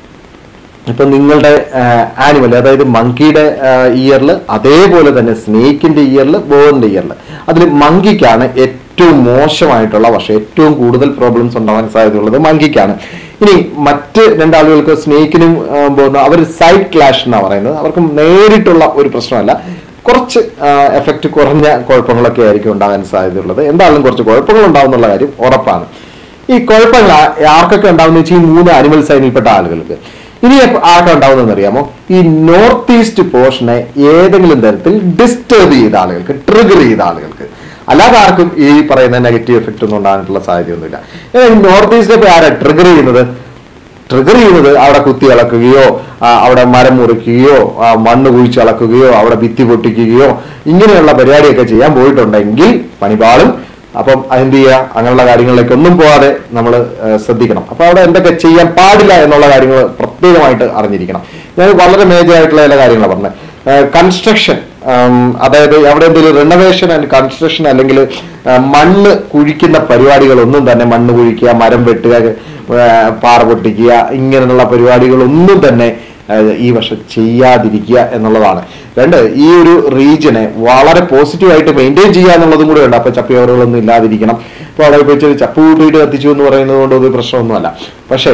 S1: ഇപ്പൊ നിങ്ങളുടെ ആനിമൽ അതായത് മങ്കിയുടെ ഇയറിൽ അതേപോലെ തന്നെ സ്നേക്കിന്റെ ഇയറിൽ ബോറിന്റെ ഇയറിൽ അതിൽ മങ്കിക്കാണ് ഏറ്റവും മോശമായിട്ടുള്ള വർഷം ഏറ്റവും കൂടുതൽ പ്രോബ്ലംസ് ഉണ്ടാവാൻ സാധ്യതയുള്ളത് മങ്കിക്കാണ് ഇനി മറ്റ് രണ്ടാളുകൾക്ക് സ്നേക്കിനും പോകുന്ന അവർ സൈഡ് ക്ലാഷ് എന്നാണ് പറയുന്നത് അവർക്ക് നേരിട്ടുള്ള ഒരു പ്രശ്നമല്ല കുറച്ച് എഫക്റ്റ് കുറഞ്ഞ കുഴപ്പങ്ങളൊക്കെ ആയിരിക്കും ഉണ്ടാകാൻ സാധ്യതയുള്ളത് എന്തായാലും കുറച്ച് കുഴപ്പങ്ങൾ ഉണ്ടാവുന്നുള്ള കാര്യം ഉറപ്പാണ് ഈ കുഴപ്പങ്ങൾ ആ- ആർക്കൊക്കെ ഉണ്ടാവുന്ന വെച്ചാൽ ഈ മൂന്ന് അനിമൽ സൈനിൽപ്പെട്ട ആളുകൾക്ക് ഇനി എപ്പ- ആർക്കാ ഉണ്ടാവുന്നതെന്ന് അറിയാമോ ഈ നോർത്ത് ഈസ്റ്റ് പോർഷനെ ഏതെങ്കിലും തരത്തിൽ ഡിസ്റ്റർബ് ചെയ്ത ആളുകൾക്ക് ട്രിഗർ ചെയ്ത ആളുകൾക്ക് അല്ലാതെ ആർക്കും ഈ പറയുന്ന നെഗറ്റീവ് എഫക്റ്റ് ഒന്നും ഉണ്ടാകാനുള്ള സാധ്യതയൊന്നുമില്ല എന്നാൽ ഈ നോർത്ത് ഈസ്റ്റിൽ ഇപ്പോൾ ആരാ ട്രിഗർ ചെയ്യുന്നത് ട്രിഗർ ചെയ്യുന്നത് അവിടെ കുത്തി ഇളക്കുകയോ ആ, അവിടെ മരം മുറിക്കുകയോ ആ, മണ്ണ് കുഴിച്ച് ഇളക്കുകയോ അവിടെ ഭിത്തി പൊട്ടിക്കുകയോ ഇങ്ങനെയുള്ള പരിപാടിയൊക്കെ ചെയ്യാൻ പോയിട്ടുണ്ടെങ്കിൽ പണിപാളും അപ്പം അതെന്ത് ചെയ്യുക അങ്ങനെയുള്ള കാര്യങ്ങളിലേക്ക് ഒന്നും പോകാതെ നമ്മൾ ശ്രദ്ധിക്കണം അപ്പൊ അവിടെ എന്തൊക്കെ ചെയ്യാൻ പാടില്ല എന്നുള്ള കാര്യങ്ങൾ പ്രത്യേകമായിട്ട് അറിഞ്ഞിരിക്കണം ഞാൻ വളരെ മേജർ ആയിട്ടുള്ള ചില കാര്യങ്ങളാണ് പറഞ്ഞത് കൺസ്ട്രക്ഷൻ അതായത് അവിടെ എന്തെങ്കിലും റിനോവേഷൻ ആൻഡ് കൺസ്ട്രക്ഷൻ അല്ലെങ്കിൽ ആ, മണ്ണ് കുഴിക്കുന്ന പരിപാടികളൊന്നും തന്നെ മണ്ണ് കുഴിക്കുക മരം വെട്ടുക ആ, പാറ പൊട്ടിക്കുക ഇങ്ങനെയുള്ള പരിപാടികളൊന്നും തന്നെ ആ, ഈ വർഷം ചെയ്യാതിരിക്കുക എന്നുള്ളതാണ് രണ്ട് ഈ ഒരു റീജിയനെ വളരെ പോസിറ്റീവായിട്ട് മെയിൻറ്റെയിൻ ചെയ്യുക എന്നുള്ളതും കൂടെ ഉണ്ട് അപ്പൊ ചപ്പിയോറുകളൊന്നും ഇല്ലാതിരിക്കണം ഇപ്പൊ അവിടെ പോയി ഇച്ചിരി ചപ്പ് കൂട്ടിയിട്ട് കത്തിച്ചു എന്ന് പറയുന്നത് കൊണ്ട് ഒരു പ്രശ്നമൊന്നുമല്ല പക്ഷേ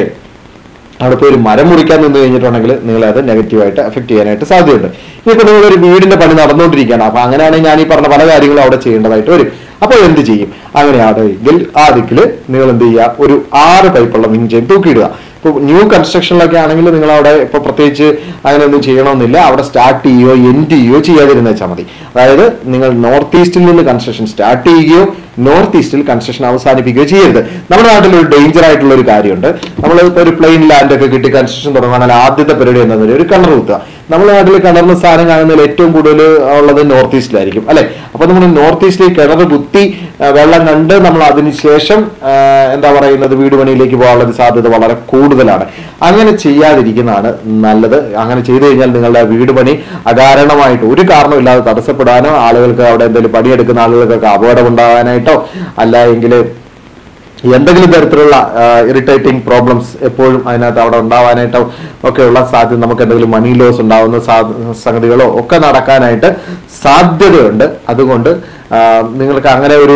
S1: അവിടെ പോയി ഒരു മരം മുറിക്കാൻ നിന്ന് കഴിഞ്ഞിട്ടുണ്ടെങ്കിൽ നിങ്ങളെ അത് നെഗറ്റീവായിട്ട് എഫക്ട് ചെയ്യാനായിട്ട് സാധ്യതയുണ്ട് ഇനിയിപ്പോൾ നിങ്ങൾ ഒരു വീടിന്റെ പണി നടന്നുകൊണ്ടിരിക്കുകയാണ് അപ്പൊ അങ്ങനെയാണെങ്കിൽ ഞാൻ ഈ പറഞ്ഞ പല കാര്യങ്ങളും അവിടെ ചെയ്യേണ്ടതായിട്ട് വരും അപ്പോൾ എന്ത് ചെയ്യും അങ്ങനെയാണെങ്കിൽ ആ ദിക്കില് നിങ്ങൾ എന്ത് ചെയ്യുക ഒരു ആറ് പൈപ്പുള്ള മിഞ്ചയും തൂക്കിയിടുക ഇപ്പോൾ ന്യൂ കൺസ്ട്രക്ഷനിലൊക്കെ ആണെങ്കിൽ നിങ്ങൾ അവിടെ ഇപ്പോൾ പ്രത്യേകിച്ച് അങ്ങനെയൊന്നും ചെയ്യണമെന്നില്ല അവിടെ സ്റ്റാർട്ട് ചെയ്യുകയോ എൻഡ് ചെയ്യുകയോ ചെയ്യാതിരുന്ന വെച്ചാൽ മതി അതായത് നിങ്ങൾ നോർത്ത് ഈസ്റ്റിൽ നിന്ന് കൺസ്ട്രക്ഷൻ സ്റ്റാർട്ട് ചെയ്യുകയോ നോർത്ത് ഈസ്റ്റിൽ കൺസ്ട്രക്ഷൻ അവസാനിപ്പിക്കുകയോ ചെയ്യരുത് നമ്മുടെ നാട്ടിൽ ഒരു ഡേഞ്ചർ ആയിട്ടുള്ള ഒരു കാര്യമുണ്ട് നമ്മൾ ഇപ്പോൾ ഒരു പ്ലെയിൻ ലാൻഡ് ഒക്കെ കിട്ടി കൺസ്ട്രക്ഷൻ തുടങ്ങുകയാണെങ്കിൽ ആദ്യത്തെ പരിപാടി എന്താണെന്ന് ഒരു കിണർ കുത്തുക നമ്മുടെ നാട്ടിൽ കിണറിന് സ്ഥാനം കാണുന്നതിൽ ഏറ്റവും കൂടുതൽ ഉള്ളത് നോർത്ത് ഈസ്റ്റിലായിരിക്കും അല്ലെ അപ്പൊ നമ്മൾ നോർത്ത് ഈസ്റ്റിൽ കിണർ കുത്തി ആ, വെള്ളം കണ്ട് നമ്മൾ അതിനുശേഷം ആ, എന്താ പറയുന്നത് വീട് പണിയിലേക്ക് പോകാനുള്ള ഒരു സാധ്യത വളരെ കൂടുതലാണ് അങ്ങനെ ചെയ്യാതിരിക്കുന്നതാണ് നല്ലത് അങ്ങനെ ചെയ്തു കഴിഞ്ഞാൽ നിങ്ങളുടെ വീട് പണി അകാരണമായിട്ട് ഒരു കാരണമില്ലാതെ തടസ്സപ്പെടാനോ ആളുകൾക്ക് അവിടെ എന്തെങ്കിലും പണിയെടുക്കുന്ന ആളുകൾക്കൊക്കെ അപകടം ഉണ്ടാകാനായിട്ടോ അല്ല എങ്കിൽ എന്തെങ്കിലും തരത്തിലുള്ള ഇറിറ്റേറ്റിംഗ് പ്രോബ്ലംസ് എപ്പോഴും അതിനകത്ത് അവിടെ ഉണ്ടാവാനായിട്ടോ ഒക്കെയുള്ള സാധ്യത നമുക്ക് എന്തെങ്കിലും മണി ലോസ് ഉണ്ടാവുന്ന സാ- സംഗതികളോ ഒക്കെ നടക്കാനായിട്ട് സാധ്യതയുണ്ട് അതുകൊണ്ട് ആ, നിങ്ങൾക്ക് അങ്ങനെ ഒരു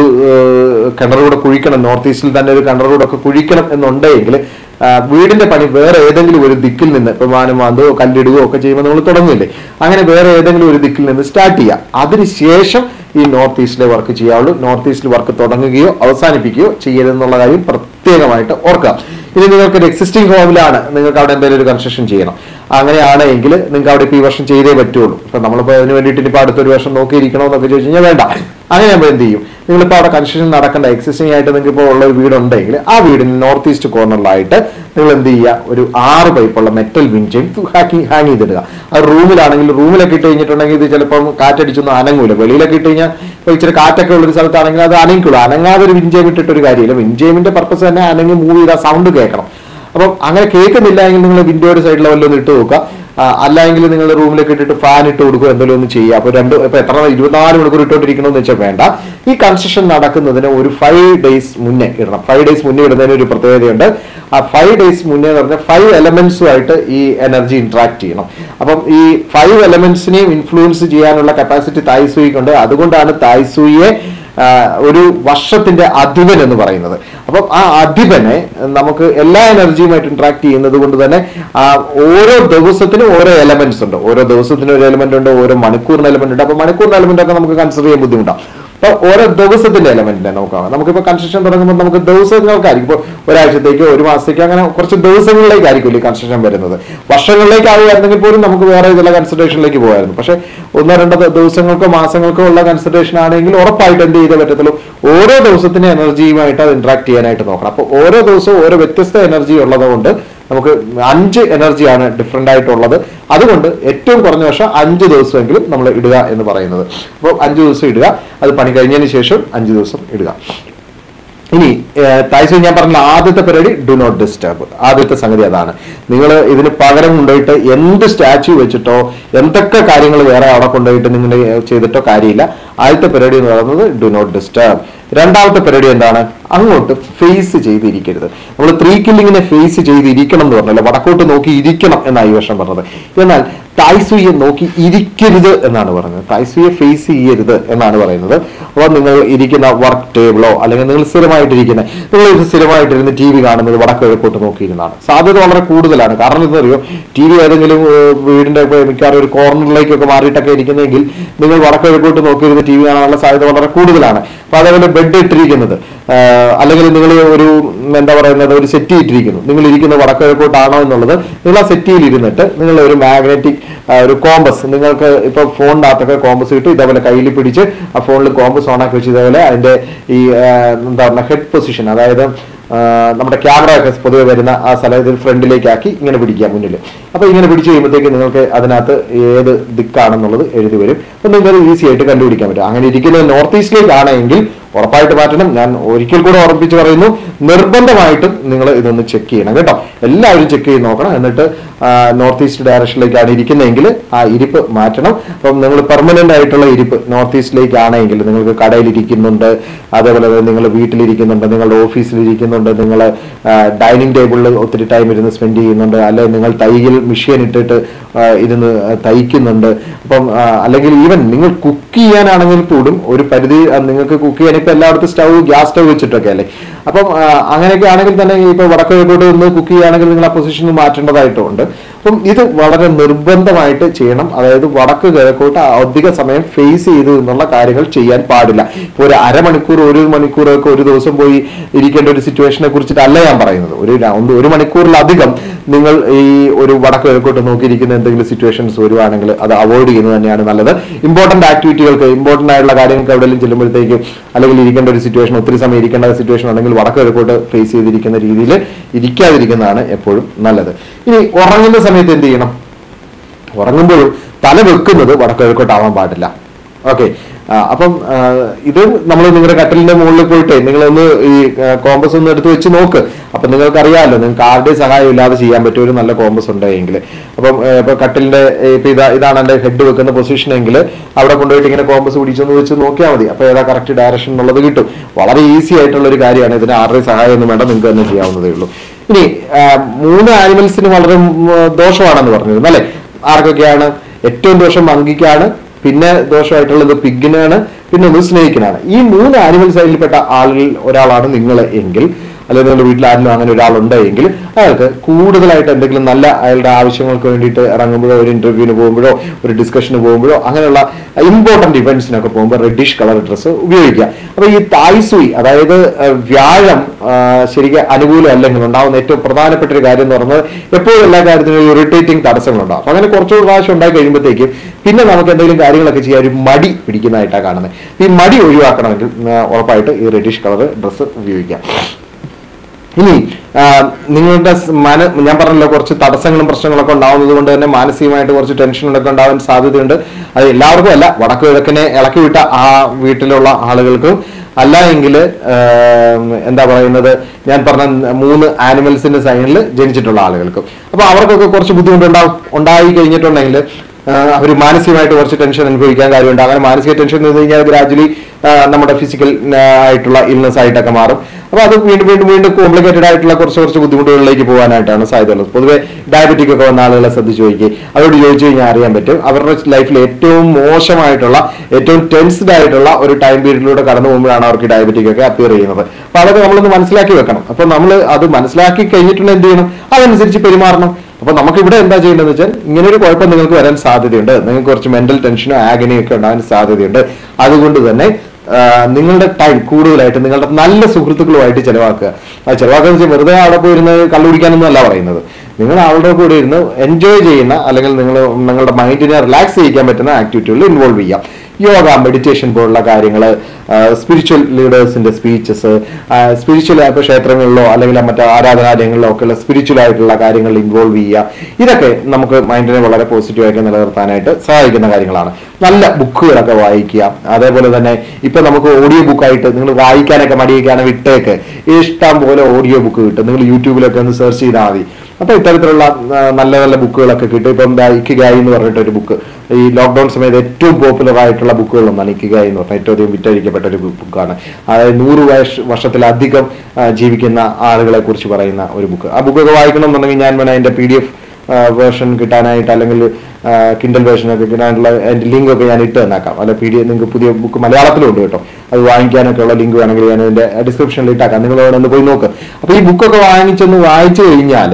S1: കിണർ കൂടെ കുഴിക്കണം നോർത്ത് ഈസ്റ്റിൽ തന്നെ ഒരു കിണർ കൂടെ ഒക്കെ കുഴിക്കണം എന്നുണ്ടെങ്കിൽ ആ, വീടിന്റെ പണി വേറെ ഏതെങ്കിലും ഒരു ദിക്കിൽ നിന്ന് ഇപ്പൊ മാനം മാന്തോ കല്ലിടുകയോ ഒക്കെ ചെയ്യുമ്പോൾ നമ്മൾ തുടങ്ങില്ലേ അങ്ങനെ വേറെ ഏതെങ്കിലും ഒരു ദിക്കിൽ നിന്ന് സ്റ്റാർട്ട് ചെയ്യുക അതിനുശേഷം ഈ നോർത്ത് ഈസ്റ്റിലെ വർക്ക് ചെയ്യാവുള്ളൂ നോർത്ത് ഈസ്റ്റിൽ വർക്ക് തുടങ്ങുകയോ അവസാനിപ്പിക്കുകയോ ചെയ്യരുതെന്നുള്ള കാര്യം പ്രത്യേകമായിട്ട് ഓർക്കുക ഇനി നിങ്ങൾക്ക് ഒരു എക്സിസ്റ്റിംഗ് ഹോമിലാണ് നിങ്ങൾക്ക് അവിടെ എന്തെങ്കിലും ഒരു കൺസ്ട്രക്ഷൻ ചെയ്യണം അങ്ങനെയാണെങ്കിൽ നിങ്ങൾക്ക് അവിടെ ഇപ്പോൾ ഈ വർഷം ചെയ്തേ പറ്റുള്ളൂ ഇപ്പൊ നമ്മളിപ്പോൾ അതിന് വേണ്ടിയിട്ട് ഇനിയിപ്പോൾ അടുത്തൊരു വർഷം നോക്കിയിരിക്കണോ എന്നൊക്കെ ചോദിച്ചു കഴിഞ്ഞാൽ വേണ്ട അങ്ങനെ ആകുമ്പോൾ എന്ത് ചെയ്യും നിങ്ങളിപ്പോൾ അവിടെ കൺസ്ട്രക്ഷൻ നടക്കേണ്ട എക്സിസ്റ്റിംഗ് ആയിട്ട് നിങ്ങൾക്ക് ഇപ്പോൾ ഉള്ള ഒരു വീടുണ്ടെങ്കിൽ ആ വീടിന് നോർത്ത് ഈസ്റ്റ് കോർണറിലായിട്ട് നിങ്ങൾ എന്ത് ചെയ്യുക ഒരു ആറ് പൈപ്പുള്ള മെറ്റൽ വിഞ്ചയും ഹാക്കി ഹാങ് ചെയ്തിടുക അത് റൂമിലാണെങ്കിൽ റൂമിലൊക്കെ ഇട്ട് കഴിഞ്ഞിട്ടുണ്ടെങ്കിൽ ഇത് ചിലപ്പം കാറ്റടിച്ചൊന്നും അനങ്ങൂല വെളിയിലൊക്കെ ഇട്ട് കഴിഞ്ഞാൽ ഇപ്പോൾ ഇച്ചിരി കാറ്റൊക്കെ ഉള്ള ഒരു സ്ഥലത്താണെങ്കിൽ അത് അനങ്ങിക്കുള്ളൂ അനങ്ങാതെ ഒരു വിഞ്ചയം ഇട്ടിട്ട് ഒരു കാര്യമില്ല വിഞ്ചയമിന്റെ പർപ്പസ് തന്നെ അനങ്ങി മൂവ് ചെയ്താൽ സൗണ്ട് കേൾക്കണം അപ്പം അങ്ങനെ കേൾക്കുന്നില്ല എങ്കിൽ നിങ്ങൾ വിൻഡോയുടെ സൈഡിൽ വല്ലതും ഇട്ട് നോക്കുക ആ, അല്ലെങ്കിൽ നിങ്ങൾ റൂമിലേക്ക് ഇട്ടിട്ട് ഫാൻ ഇട്ട് കൊടുക്കുക എന്തെങ്കിലും ഒന്ന് ചെയ്യുക അപ്പോൾ രണ്ട് ഇപ്പൊ എത്ര ഇരുപത്തിനാല് മണിക്കൂർ ഇട്ടുകൊണ്ടിരിക്കണമെന്ന് വെച്ചാൽ വേണ്ട ഈ കൺസ്ട്രക്ഷൻ നടക്കുന്നതിന് ഒരു ഫൈവ് ഡേയ്സ് മുന്നേ ഇടണം ഫൈവ് ഡേയ്സ് മുന്നേ ഇടുന്നതിന് ഒരു പ്രത്യേകതയുണ്ട് ആ ഫൈവ് ഡേയ്സ് മുന്നേ എന്ന് പറഞ്ഞാൽ ഫൈവ് എലമെന്റ്സുമായിട്ട് ഈ എനർജി ഇന്ററാക്ട് ചെയ്യണം അപ്പം ഈ ഫൈവ് എലമെന്റ്സിനെയും ഇൻഫ്ലുവൻസ് ചെയ്യാനുള്ള കപ്പാസിറ്റി തായ്സൂയിക്കുണ്ട് അതുകൊണ്ടാണ് തായ്സൂയെ ആ, ഒരു വർഷത്തിന്റെ അധിപൻ എന്ന് പറയുന്നത് അപ്പം ആ അധിപനെ നമുക്ക് എല്ലാ എനർജിയുമായിട്ട് ഇന്ററാക്ട് ചെയ്യുന്നത് കൊണ്ട് തന്നെ ആ ഓരോ ദിവസത്തിനും ഓരോ എലമെന്റ്സ് ഉണ്ട് ഓരോ ദിവസത്തിനും ഒരു എലമെന്റ് ഉണ്ട് ഓരോ മണിക്കൂറിന് എലമെന്റ് ഉണ്ട് അപ്പൊ മണിക്കൂറിന് എലമെന്റ് ഒക്കെ നമുക്ക് കൺസിഡർ ചെയ്യാൻ ബുദ്ധിമുട്ടാണ് അപ്പൊ ഓരോ ദിവസത്തിന്റെ എലമെന്റിനെ നോക്കാം നമുക്കിപ്പോ കൺസ്ട്രക്ഷൻ തുടങ്ങുമ്പോൾ നമുക്ക് ദിവസങ്ങൾക്കായിരിക്കും ഇപ്പോൾ ഒരാഴ്ചത്തേക്കോ ഒരു മാസത്തേക്കോ അങ്ങനെ കുറച്ച് ദിവസങ്ങളിലേക്കായിരിക്കും ഈ കൺസ്ട്രക്ഷൻ വരുന്നത് വർഷങ്ങളിലേക്കാവുകയായിരുന്നെങ്കിൽ പോലും നമുക്ക് വേറെ ചില കൺസിഡറേഷനിലേക്ക് പോകായിരുന്നു പക്ഷെ ഒന്നോ രണ്ടോ ദ- ദിവസങ്ങൾക്കോ മാസങ്ങൾക്കോ ഉള്ള കൺസിഡറേഷൻ ആണെങ്കിൽ ഉറപ്പായിട്ട് എന്ത് ചെയ്തേ പറ്റത്തുള്ളൂ ഓരോ ദിവസത്തിന്റെ എനർജിയുമായിട്ട് അത് ഇന്ററാക്ട് ചെയ്യാനായിട്ട് നോക്കണം അപ്പോൾ ഓരോ ദിവസവും ഓരോ വ്യത്യസ്ത എനർജി ഉള്ളത് കൊണ്ട് നമുക്ക് അഞ്ച് എനർജിയാണ് ഡിഫറെന്റ് ആയിട്ടുള്ളത് അതുകൊണ്ട് ഏറ്റവും കുറഞ്ഞ വർഷം അഞ്ച് ദിവസമെങ്കിലും നമ്മൾ ഇടുക എന്ന് പറയുന്നത് അപ്പോൾ അഞ്ച് ദിവസം ഇടുക അത് പണി കഴിഞ്ഞതിന് ശേഷം അഞ്ച് ദിവസം ഇടുക ഇനി തായ്സോ ഞാൻ പറഞ്ഞ ആദ്യത്തെ പരിപാടി ഡു നോട്ട് ഡിസ്റ്റർബ് ആദ്യത്തെ സംഗതി അതാണ് നിങ്ങൾ ഇതിന് പകരം കൊണ്ടുപോയിട്ട് എന്ത് സ്റ്റാച്യു വെച്ചിട്ടോ എന്തൊക്കെ കാര്യങ്ങൾ വേറെ അവിടെ കൊണ്ടുപോയിട്ട് നിങ്ങൾ ചെയ്തിട്ടോ കാര്യമില്ല ആദ്യത്തെ പരിപാടി എന്ന് പറയുന്നത് ഡു നോട്ട് ഡിസ്റ്റർബ് രണ്ടാമത്തെ പരിപാടി എന്താണ് അങ്ങോട്ട് ഫേസ് ചെയ്തിരിക്കരുത് നമ്മൾ ത്രീ കില്ലിങ്ങിനെ ഫേസ് ചെയ്തിരിക്കണം എന്ന് പറഞ്ഞല്ലോ വടക്കോട്ട് നോക്കി ഇരിക്കണം എന്നാണ് ഈ വർഷം പറഞ്ഞത് എന്നാൽ തായ്സുയെ നോക്കി ഇരിക്കരുത് എന്നാണ് പറയുന്നത് തായ്സുയെ ഫേസ് ചെയ്യരുത് എന്നാണ് പറയുന്നത് അപ്പോൾ നിങ്ങൾ ഇരിക്കുന്ന വർക്ക് ടേബിളോ അല്ലെങ്കിൽ നിങ്ങൾ സ്ഥിരമായിട്ടിരിക്കുന്ന നിങ്ങൾ ഇത് സ്ഥിരമായിട്ടിരുന്ന് ടി വി കാണുന്നത് വടക്ക് കിഴക്കോട്ട് നോക്കിയിരുന്നതാണ് സാധ്യത വളരെ കൂടുതലാണ് കാരണം എന്താണെന്നറിയോ ടി വി ഏതെങ്കിലും ഏഹ്, വീടിന്റെ ഇപ്പൊ മിക്കവാറും ഒരു കോർണറിലേക്കൊക്കെ മാറിയിട്ടൊക്കെ ഇരിക്കുന്നെങ്കിൽ നിങ്ങൾ വടക്ക് കിഴക്കോട്ട് നോക്കിയിരുന്ന് ടി വി കാണാനുള്ള സാധ്യത വളരെ കൂടുതലാണ് അപ്പൊ അതേപോലെ ബെഡ് ഇട്ടിരിക്കുന്നത് ആഹ്, അല്ലെങ്കിൽ നിങ്ങൾ ഒരു ഉം, എന്താ പറയുന്നത് ഒരു സെറ്റ് ഇട്ടിരിക്കുന്നു നിങ്ങൾ ഇരിക്കുന്ന വടക്ക് കിഴക്കോട്ടാണോ എന്നുള്ളത് നിങ്ങൾ ആ സെറ്റിയിൽ ഇരുന്നിട്ട് നിങ്ങൾ ഒരു മാഗ്നറ്റിക് ഒരു കോമ്പസ് നിങ്ങൾക്ക് ഇപ്പൊ ഫോണിനകത്തൊക്കെ കോമ്പസ് കിട്ടും ഇതേപോലെ കയ്യിൽ പിടിച്ച് ആ ഫോണിൽ കോമ്പസ് ഓൺ ആക്കി വെച്ച് ഇതേപോലെ അതിന്റെ ഈ ആഹ്, എന്താ പറയുക ഹെഡ് പൊസിഷൻ അതായത് ആഹ്, നമ്മുടെ ക്യാമറ ഒക്കെ പൊതുവെ വരുന്ന ആ സ്ഥലത്തിൽ ഫ്രണ്ടിലേക്കാക്കി ഇങ്ങനെ പിടിക്കുക മുന്നിൽ അപ്പൊ ഇങ്ങനെ പിടിച്ച് കഴിയുമ്പോഴത്തേക്ക് നിങ്ങൾക്ക് അതിനകത്ത് ഏത് ദിക്കാണെന്നുള്ളത് എഴുതി വരും അപ്പൊ നിങ്ങൾക്ക് ഈസി ആയിട്ട് കണ്ടുപിടിക്കാൻ പറ്റും അങ്ങനെ ഇരിക്കുന്നത് നോർത്ത് ഈസ്റ്റിലേക്കാണെങ്കിൽ ഉറപ്പായിട്ട് മാറ്റണം ഞാൻ ഒരിക്കൽ കൂടെ ഉറപ്പിച്ച് പറയുന്നു നിർബന്ധമായിട്ടും നിങ്ങൾ ഇതൊന്ന് ചെക്ക് ചെയ്യണം കേട്ടോ എല്ലാവരും ചെക്ക് ചെയ്ത് നോക്കണം എന്നിട്ട് നോർത്ത് ഈസ്റ്റ് ഡയറക്ഷനിലേക്കാണ് ഇരിക്കുന്നതെങ്കിൽ ആ ഇരിപ്പ് മാറ്റണം അപ്പം നിങ്ങൾ പെർമനന്റ് ആയിട്ടുള്ള ഇരിപ്പ് നോർത്ത് ഈസ്റ്റിലേക്കാണെങ്കിൽ നിങ്ങൾക്ക് കടയിൽ ഇരിക്കുന്നുണ്ട് അതേപോലെ തന്നെ നിങ്ങൾ വീട്ടിലിരിക്കുന്നുണ്ട് നിങ്ങളുടെ ഓഫീസിൽ ഇരിക്കുന്നുണ്ട് നിങ്ങൾ ഡൈനിങ് ടേബിളിൽ ഒത്തിരി ടൈം ഇരുന്ന് സ്പെൻഡ് ചെയ്യുന്നുണ്ട് അല്ലെങ്കിൽ നിങ്ങൾ തൈയിൽ മെഷീൻ ഇട്ടിട്ട് ആ, ഇരുന്ന് തയ്ക്കുന്നുണ്ട് അപ്പം ആ, അല്ലെങ്കിൽ ഈവൻ നിങ്ങൾ കുക്ക് ചെയ്യാനാണെങ്കിൽ പോലും ഒരു പരിധി ആ, നിങ്ങൾക്ക് കുക്ക് ചെയ്യാൻ ഇപ്പൊ എല്ലായിടത്തും സ്റ്റൗ ഗ്യാസ് സ്റ്റൗ വെച്ചിട്ടൊക്കെ അല്ലേ അപ്പം ആ, അങ്ങനെയൊക്കെ ആണെങ്കിൽ തന്നെ ഇപ്പൊ വടക്ക് കിഴക്കോട്ട് നിന്ന് കുക്ക് ചെയ്യുകയാണെങ്കിൽ നിങ്ങൾ ആ പൊസിഷൻ മാറ്റേണ്ടതായിട്ടുണ്ട് അപ്പം ഇത് വളരെ നിർബന്ധമായിട്ട് ചെയ്യണം അതായത് വടക്ക് കിഴക്കോട്ട് അധിക സമയം ഫേസ് ചെയ്തു എന്നുള്ള കാര്യങ്ങൾ ചെയ്യാൻ പാടില്ല ഇപ്പൊ ഒരു അരമണിക്കൂർ ഒരു മണിക്കൂറൊക്കെ ഒരു ദിവസം പോയി ഇരിക്കേണ്ട ഒരു സിറ്റുവേഷനെ കുറിച്ചിട്ടല്ല ഞാൻ പറയുന്നത് ഒരു ര- ഒന്ന് ഒരു മണിക്കൂറിലധികം നിങ്ങൾ ഈ ഒരു വടക്ക് കിഴക്കോട്ട് നോക്കിയിരിക്കുന്ന എന്തെങ്കിലും സിറ്റുവേഷൻസ് വരുവാണെങ്കിൽ അത് അവോയ്ഡ് ചെയ്യുന്നത് തന്നെയാണ് നല്ലത് ഇമ്പോർട്ടന്റ് ആക്ടിവിറ്റികൾക്ക് ഇമ്പോർട്ടന്റ് ആയിട്ടുള്ള കാര്യങ്ങൾക്ക് എവിടെയെങ്കിലും ചെല്ലുമ്പോഴത്തേക്കും അല്ലെങ്കിൽ ഇരിക്കേണ്ട ഒരു സിറ്റുവേഷൻ ഒത്തിരി സമയം ഇരിക്കേണ്ട സിറ്റുവേഷൻ ഉണ്ടെങ്കിൽ വടക്ക് കിഴക്കോട്ട് ഫേസ് ചെയ്തിരിക്കുന്ന രീതിയിൽ ഇരിക്കാതിരിക്കുന്നതാണ് എപ്പോഴും നല്ലത് ഇനി ഉറങ്ങുന്ന സമയത്ത് എന്ത് ചെയ്യണം ഉറങ്ങുമ്പോഴും തല വെക്കുന്നത് വടക്ക് കിഴക്കോട്ടാവാൻ പാടില്ല ഓക്കെ അപ്പം ആ, ഇത് നമ്മൾ നിങ്ങളുടെ കട്ടിലിന്റെ മുകളിൽ പോയിട്ട് നിങ്ങളൊന്ന് ഈ കോമ്പസ് ഒന്ന് എടുത്ത് വെച്ച് നോക്ക് അപ്പൊ നിങ്ങൾക്ക് അറിയാമല്ലോ നിങ്ങൾക്ക് ആരുടെയും സഹായം ഇല്ലാതെ ചെയ്യാൻ പറ്റിയ ഒരു നല്ല കോമ്പസ് ഉണ്ടെങ്കിൽ അപ്പം ആ, ഇപ്പൊ കട്ടിലിന്റെ ഏ, ഇപ്പൊ ഇതാ ഇതാണ് എന്റെ ഹെഡ് വെക്കുന്ന പൊസിഷൻ എങ്കിൽ അവിടെ കൊണ്ടുപോയിട്ട് ഇങ്ങനെ കോമ്പസ് പിടിച്ചൊന്ന് വെച്ച് നോക്കിയാൽ മതി അപ്പൊ ഏതാ കറക്റ്റ് ഡയറക്ഷൻ എന്നുള്ളത് കിട്ടും വളരെ ഈസി ആയിട്ടുള്ള ഒരു കാര്യമാണ് ഇതിന് ആരുടെയും സഹായം ഒന്നും വേണ്ട നിങ്ങൾക്ക് തന്നെ ചെയ്യാവുന്നതേ ഉള്ളൂ ഇനി ആ, മൂന്ന് ആനിമൽസിന് വളരെ ഉം, ദോഷമാണെന്ന് പറഞ്ഞിരുന്നു അല്ലെ ആർക്കൊക്കെയാണ് ഏറ്റവും ദോഷം മങ്കിക്കാണ് പിന്നെ ദോഷമായിട്ടുള്ളത് പിഗിനാണ് പിന്നെ ഒന്ന് സ്നേഹിക്കിനാണ് ഈ മൂന്ന് ആനിമൽ സൈഡിൽപ്പെട്ട ആളുകളിൽ ഒരാളാണ് നിങ്ങൾ എങ്കിൽ അല്ലെങ്കിൽ നിങ്ങളുടെ വീട്ടിൽ ആരെങ്കിലും അങ്ങനെ ഒരാളുണ്ട് എങ്കിൽ അയാൾക്ക് കൂടുതലായിട്ട് എന്തെങ്കിലും നല്ല അയാളുടെ ആവശ്യങ്ങൾക്ക് വേണ്ടിയിട്ട് ഇറങ്ങുമ്പോഴോ ഒരു ഇന്റർവ്യൂവിന് പോകുമ്പോഴോ ഒരു ഡിസ്കഷന് പോകുമ്പോഴോ അങ്ങനെയുള്ള ഇമ്പോർട്ടന്റ് ഇവന്റ്സിനൊക്കെ പോകുമ്പോൾ റെഡിഷ് കളർ ഡ്രസ്സ് ഉപയോഗിക്കുക അപ്പൊ ഈ തായ്സുയി അതായത് അഹ് വ്യാഴം ആഹ് ശരിക്കും അനുകൂലം അല്ലെങ്കിൽ ഉണ്ടാവുന്ന ഏറ്റവും പ്രധാനപ്പെട്ട ഒരു കാര്യം എന്ന് പറയുന്നത് എപ്പോഴും എല്ലാ കാര്യത്തിനും ഇറിറ്റേറ്റിംഗ് തടസ്സങ്ങളുണ്ടാവും അപ്പൊ അങ്ങനെ കുറച്ച് പ്രാവശ്യം ഉണ്ടായി കഴിയുമ്പോഴത്തേക്കും പിന്നെ നമുക്ക് എന്തെങ്കിലും കാര്യങ്ങളൊക്കെ ചെയ്യാൻ ഒരു മടി പിടിക്കുന്നതായിട്ടാണ് കാണുന്നത് ഈ മടി ഒഴിവാക്കണമെങ്കിൽ ആ, ഉറപ്പായിട്ട് ഈ റെഡിഷ് കളർ ഡ്രസ്സ് ഉപയോഗിക്കാം ഇനി ആ, നിങ്ങളുടെ സ് മന ഞാൻ പറഞ്ഞല്ലോ കുറച്ച് തടസ്സങ്ങളും പ്രശ്നങ്ങളൊക്കെ ഉണ്ടാവുന്നത് കൊണ്ട് തന്നെ മാനസികമായിട്ട് കുറച്ച് ടെൻഷനുകളൊക്കെ ഉണ്ടാവാൻ സാധ്യതയുണ്ട് അത് എല്ലാവർക്കും അല്ല വടക്ക് കിഴക്കിനെ ഇളക്കി വിട്ട ആ വീട്ടിലുള്ള ആളുകൾക്കും അല്ല എങ്കിൽ എന്താ പറയുന്നത് ഞാൻ പറഞ്ഞ മൂന്ന് ആനിമൽസിന്റെ സൈനിൽ ജനിച്ചിട്ടുള്ള ആളുകൾക്കും അപ്പൊ അവർക്കൊക്കെ കുറച്ച് ബുദ്ധിമുട്ടുണ്ടാവും ഉണ്ടായി കഴിഞ്ഞിട്ടുണ്ടെങ്കിൽ അവർ മാനസികമായിട്ട് കുറച്ച് ടെൻഷൻ അനുഭവിക്കാൻ കാര്യമുണ്ട് അങ്ങനെ മാനസിക ടെൻഷൻ എന്ന് കഴിഞ്ഞാൽ ഗ്രാജുവലി നമ്മുടെ ഫിസിക്കൽ ആയിട്ടുള്ള ഇൽനെസ് ആയിട്ടൊക്കെ മാറും അപ്പൊ അത് വീണ്ടും വീണ്ടും വീണ്ടും കോംപ്ലിക്കേറ്റഡ് ആയിട്ടുള്ള കുറച്ച് കുറച്ച് ബുദ്ധിമുട്ടുകളിലേക്ക് പോകാനായിട്ടാണ് സാധ്യതയുള്ളത് പൊതുവെ ഡയബറ്റിക് ഒക്കെ വന്ന ആളുകളെ ശ്രദ്ധിച്ചു നോക്കി അവരോട് ചോദിച്ചു കഴിഞ്ഞാൽ അറിയാൻ പറ്റും അവരുടെ ലൈഫിൽ ഏറ്റവും മോശമായിട്ടുള്ള ഏറ്റവും ടെൻസ്ഡ് ആയിട്ടുള്ള ഒരു ടൈം പീരീഡിലൂടെ കടന്നു പോകുമ്പോഴാണ് അവർക്ക് ഡയബറ്റിക് ഒക്കെ അപ്പിയർ ചെയ്യുന്നത് അപ്പൊ അതൊക്കെ നമ്മളൊന്ന് മനസ്സിലാക്കി വെക്കണം അപ്പൊ നമ്മൾ അത് മനസ്സിലാക്കി കഴിഞ്ഞിട്ടുണ്ടെങ്കിൽ എന്ത് ചെയ്യണം അതനുസരിച്ച് പെരുമാറണം അപ്പൊ നമുക്ക് ഇവിടെ എന്താ ചെയ്യേണ്ടതെന്ന് വെച്ചാൽ ഇങ്ങനെ ഒരു കുഴപ്പം നിങ്ങൾക്ക് വരാൻ സാധ്യതയുണ്ട് നിങ്ങൾക്ക് കുറച്ച് മെന്റൽ ടെൻഷനോ ആഗനിയോ ഒക്കെ ഉണ്ടാകാൻ സാധ്യതയുണ്ട് അതുകൊണ്ട് തന്നെ ആ, നിങ്ങളുടെ ടൈം കൂടുതലായിട്ട് നിങ്ങളുടെ നല്ല സുഹൃത്തുക്കളുമായിട്ട് ചെലവാക്കുക ആ ചെലവാക്കുക വെച്ചാൽ വെറുതെ അവിടെ പോയിരുന്ന് കള്ളുപിടിക്കാനൊന്നും അല്ല പറയുന്നത് നിങ്ങൾ അവരുടെ കൂടെ ഇരുന്ന് എൻജോയ് ചെയ്യുന്ന അല്ലെങ്കിൽ നിങ്ങൾ നിങ്ങളുടെ മൈൻഡിനെ റിലാക്സ് ചെയ്യിക്കാൻ പറ്റുന്ന ആക്ടിവിറ്റികളിൽ ഇൻവോൾവ് ചെയ്യാം യോഗ മെഡിറ്റേഷൻ പോലുള്ള കാര്യങ്ങൾ സ്പിരിച്വൽ ലീഡേഴ്സിന്റെ സ്പീച്ചസ് സ്പിരിച്വൽ ഇപ്പോൾ ക്ഷേത്രങ്ങളിലോ അല്ലെങ്കിൽ മറ്റു ആരാധനാലയങ്ങളിലോ ഒക്കെ ഉള്ള സ്പിരിച്വൽ ആയിട്ടുള്ള കാര്യങ്ങളിൽ ഇൻവോൾവ് ചെയ്യുക ഇതൊക്കെ നമുക്ക് മൈൻഡിനെ വളരെ പോസിറ്റീവായിട്ട് നിലനിർത്താനായിട്ട് സഹായിക്കുന്ന കാര്യങ്ങളാണ് നല്ല ബുക്കുകളൊക്കെ വായിക്കുക അതേപോലെ തന്നെ ഇപ്പൊ നമുക്ക് ഓഡിയോ ബുക്കായിട്ട് നിങ്ങൾ വായിക്കാനൊക്കെ മടിയൊക്കെയാണ് വിട്ടേക്ക് ഇഷ്ടം പോലെ ഓഡിയോ ബുക്ക് കിട്ടും നിങ്ങൾ യൂട്യൂബിലൊക്കെ ഒന്ന് സെർച്ച് ചെയ്താൽ മതി അപ്പൊ ഇത്തരത്തിലുള്ള ആ, നല്ല നല്ല ബുക്കുകളൊക്കെ കിട്ടും ഇപ്പം ദാ ഇക്കിഗായി എന്ന് പറഞ്ഞിട്ട് ഒരു ബുക്ക് ഈ ലോക്ക്ഡൌൺ സമയത്ത് ഏറ്റവും പോപ്പുലർ ആയിട്ടുള്ള ബുക്കുകളൊന്നാണ് ഇക്കിഗായി എന്ന് പറഞ്ഞാൽ ഏറ്റവും അധികം വിറ്റഴിക്കപ്പെട്ട ഒരു ബുക്കാണ് അതായത് നൂറ് വർഷ വർഷത്തിലധികം ആ, ജീവിക്കുന്ന ആളുകളെ കുറിച്ച് പറയുന്ന ഒരു ബുക്ക് ആ ബുക്കൊക്കെ വായിക്കണം എന്നുണ്ടെങ്കിൽ ഞാൻ വേണം അതിന്റെ പി ഡി എഫ് വേർഷൻ കിട്ടാനായിട്ട് അല്ലെങ്കിൽ കിൻഡൽ വേർഷൻ ഒക്കെ കിട്ടാനുള്ള അതിന്റെ ലിങ്ക് ഒക്കെ ഞാൻ ഇട്ട് തന്നേക്കാം അല്ല പി ഡി നിങ്ങൾക്ക് പുതിയ ബുക്ക് മലയാളത്തിലും ഉണ്ട് കേട്ടോ അത് വാങ്ങിക്കാനൊക്കെ ഉള്ള ലിങ്ക് വേണമെങ്കിൽ ഞാൻ അതിന്റെ ഡിസ്ക്രിപ്ഷനിൽ ഇട്ടാക്കാം നിങ്ങൾ അവിടെ ഒന്ന് പോയി നോക്ക് അപ്പൊ ഈ ബുക്കൊക്കെ വാങ്ങിച്ചൊന്ന് വായിച്ചു കഴിഞ്ഞാൽ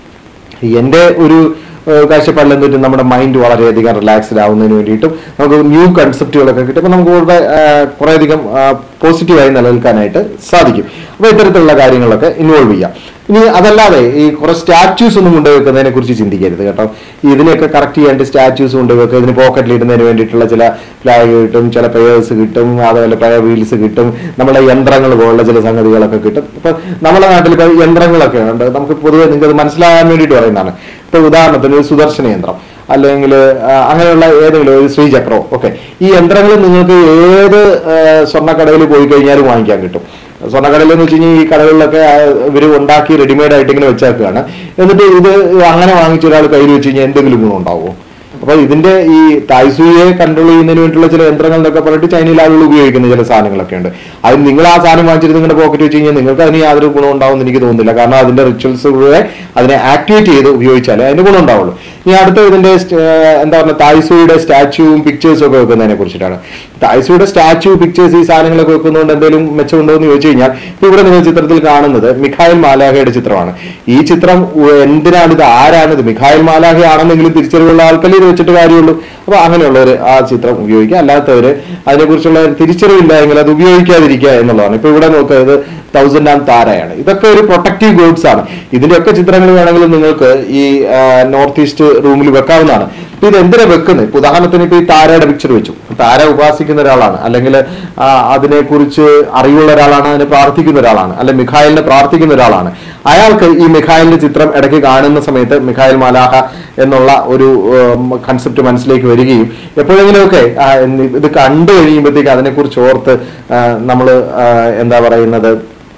S1: എൻ്റെ ഒരു ഏഹ്, കാഴ്ചപ്പാടിൽ എന്നിട്ട് നമ്മുടെ മൈൻഡ് വളരെയധികം റിലാക്സ്ഡ് ആവുന്നതിന് വേണ്ടിയിട്ടും നമുക്ക് ന്യൂ കൺസെപ്റ്റുകളൊക്കെ കിട്ടും അപ്പോൾ നമുക്ക് വളരെ ഏഹ്, കുറേയധികം പോസിറ്റീവായി നിലനിൽക്കാനായിട്ട് സാധിക്കും അപ്പോൾ ഇത്തരത്തിലുള്ള കാര്യങ്ങളൊക്കെ ഇൻവോൾവ് ചെയ്യാം ഇനി അതല്ലാതെ ഈ കുറെ സ്റ്റാച്യൂസ് ഒന്നും കൊണ്ടുവെക്കുന്നതിനെ കുറിച്ച് ചിന്തിക്കരുത് കേട്ടോ ഇതിനെയൊക്കെ കറക്റ്റ് ചെയ്യാണ്ട് സ്റ്റാച്യൂസ് കൊണ്ടുവെക്കുക ഇതിന് പോക്കറ്റിൽ ഇടുന്നതിന് വേണ്ടിയിട്ടുള്ള ചില ഫ്ലാഗ് കിട്ടും ചില പെയേഴ്സ് കിട്ടും അതുപോലെ പഴയ വീൽസ് കിട്ടും നമ്മുടെ യന്ത്രങ്ങൾ പോലുള്ള ചില സംഗതികളൊക്കെ കിട്ടും ഇപ്പൊ നമ്മുടെ നാട്ടിൽ ഇപ്പൊ യന്ത്രങ്ങളൊക്കെ ഉണ്ട് നമുക്ക് പൊതുവെ നിങ്ങൾക്ക് അത് മനസ്സിലാകാൻ വേണ്ടിയിട്ട് പറയുന്നതാണ് ഇപ്പൊ ഉദാഹരണത്തിന് ഒരു സുദർശന യന്ത്രം അല്ലെങ്കിൽ അങ്ങനെയുള്ള ഏതെങ്കിലും ഒരു ശ്രീചക്രോ ഒക്കെ ഈ യന്ത്രങ്ങൾ നിങ്ങൾക്ക് ഏത് ആ, സ്വർണ്ണക്കടയിൽ പോയി കഴിഞ്ഞാലും വാങ്ങിക്കാൻ കിട്ടും സ്വർണ്ണക്കടയിൽ എന്ന് വെച്ച് കഴിഞ്ഞാൽ ഈ കടകളിലൊക്കെ ഇവർ ഉണ്ടാക്കി റെഡിമെയ്ഡ് ആയിട്ട് ഇങ്ങനെ വെച്ചേക്കുകയാണ് എന്നിട്ട് ഇത് അങ്ങനെ വാങ്ങിച്ച ഒരാൾ കയ്യിൽ വെച്ച് കഴിഞ്ഞാൽ എന്തെങ്കിലും ഗുണം ഉണ്ടാവുമോ അപ്പൊ ഇതിന്റെ ഈ തായ്സൂയെ കൺട്രോൾ ചെയ്യുന്നതിന് വേണ്ടിയുള്ള ചില യന്ത്രങ്ങൾ എന്നൊക്കെ പറഞ്ഞിട്ട് ചൈനയിൽ ആളുകൾ ഉപയോഗിക്കുന്ന ചില സാധനങ്ങളൊക്കെ ഉണ്ട് അത് നിങ്ങൾ ആ സാധനം വാങ്ങിച്ചിട്ട് നിങ്ങളുടെ പോക്കറ്റ് വെച്ച് കഴിഞ്ഞാൽ നിങ്ങൾക്ക് അതിന് യാതൊരു ഗുണം ഉണ്ടാവും എനിക്ക് തോന്നുന്നില്ല കാരണം അതിന്റെ റിച്വൽസ് അതിനെ ആക്ടിവേറ്റ് ചെയ്ത് ഉപയോഗിച്ചാലേ അതിന് ഗുണം ഉണ്ടാവുള്ളൂ ഇനി അടുത്ത ഇതിന്റെ സ്റ്റ്- ഏർ എന്താ പറയുക തായ്സൂയുടെ സ്റ്റാച്യൂവും പിക്ചേഴ്സും ഒക്കെ വെക്കുന്നതിനെ കുറിച്ചിട്ടാണ് തായ്സൂയുടെ സ്റ്റാച്യു പിക്ചേഴ്സ് ഈ സാധനങ്ങളൊക്കെ വെക്കുന്നതുകൊണ്ട് എന്തെങ്കിലും മെച്ചമുണ്ടോ എന്ന് ചോദിച്ചു കഴിഞ്ഞാൽ ഇപ്പൊ ഇവിടെ നിങ്ങൾ ചിത്രത്തിൽ കാണുന്നത് മിഖായൽ മാലാഹയുടെ ചിത്രമാണ് ഈ ചിത്രം ഉ- എന്തിനാണ് ഇത് ആരാണ് ഇത് മിഖായൽ മാലാഹ ആണെന്നെങ്കിലും തിരിച്ചറിവുള്ള ആൾക്കാർ ഇത് വെച്ചിട്ട് കാര്യമുള്ളൂ അപ്പൊ അങ്ങനെയുള്ളവർ ആ ചിത്രം ഉപയോഗിക്കുക അല്ലാത്തവര് അതിനെക്കുറിച്ചുള്ള തിരിച്ചറിവില്ല എങ്കിൽ അത് ഉപയോഗിക്കാതിരിക്കുക എന്നുള്ളതാണ് ഇപ്പൊ ഇവിടെ നോക്കുക ഇത് തൗസൻഡ് ആം താരയാണ് ഇതൊക്കെ ഒരു പ്രൊട്ടക്റ്റീവ് ഗോഡ്സ് ആണ് ഇതിന്റെയൊക്കെ ചിത്രങ്ങൾ വേണമെങ്കിൽ നിങ്ങൾക്ക് ഈ നോർത്ത് ഈസ്റ്റ് റൂമിൽ വെക്കാവുന്നതാണ് ഇപ്പൊ ഇത് എന്തിനാ വെക്കുന്നത് ഇപ്പൊ ഉദാഹരണത്തിന് ഇപ്പൊ ഈ താരയുടെ പിക്ചർ വെച്ചു താര ഉപാസിക്കുന്ന ഒരാളാണ് അല്ലെങ്കിൽ അതിനെക്കുറിച്ച് അറിവുള്ള ഒരാളാണ് അതിനെ പ്രാർത്ഥിക്കുന്ന ഒരാളാണ് അല്ലെ മിഖായലിനെ പ്രാർത്ഥിക്കുന്ന ഒരാളാണ് അയാൾക്ക് ഈ മിഖായലിന്റെ ചിത്രം ഇടയ്ക്ക് കാണുന്ന സമയത്ത് മിഖായൽ മാലാഹ എന്നുള്ള ഒരു കൺസെപ്റ്റ് മനസ്സിലേക്ക് വരികയും എപ്പോഴെങ്കിലുമൊക്കെ ആ, ഇത് കണ്ടു കഴിയുമ്പോഴത്തേക്ക് അതിനെക്കുറിച്ച് ഓർത്ത് നമ്മൾ എന്താ പറയുന്നത്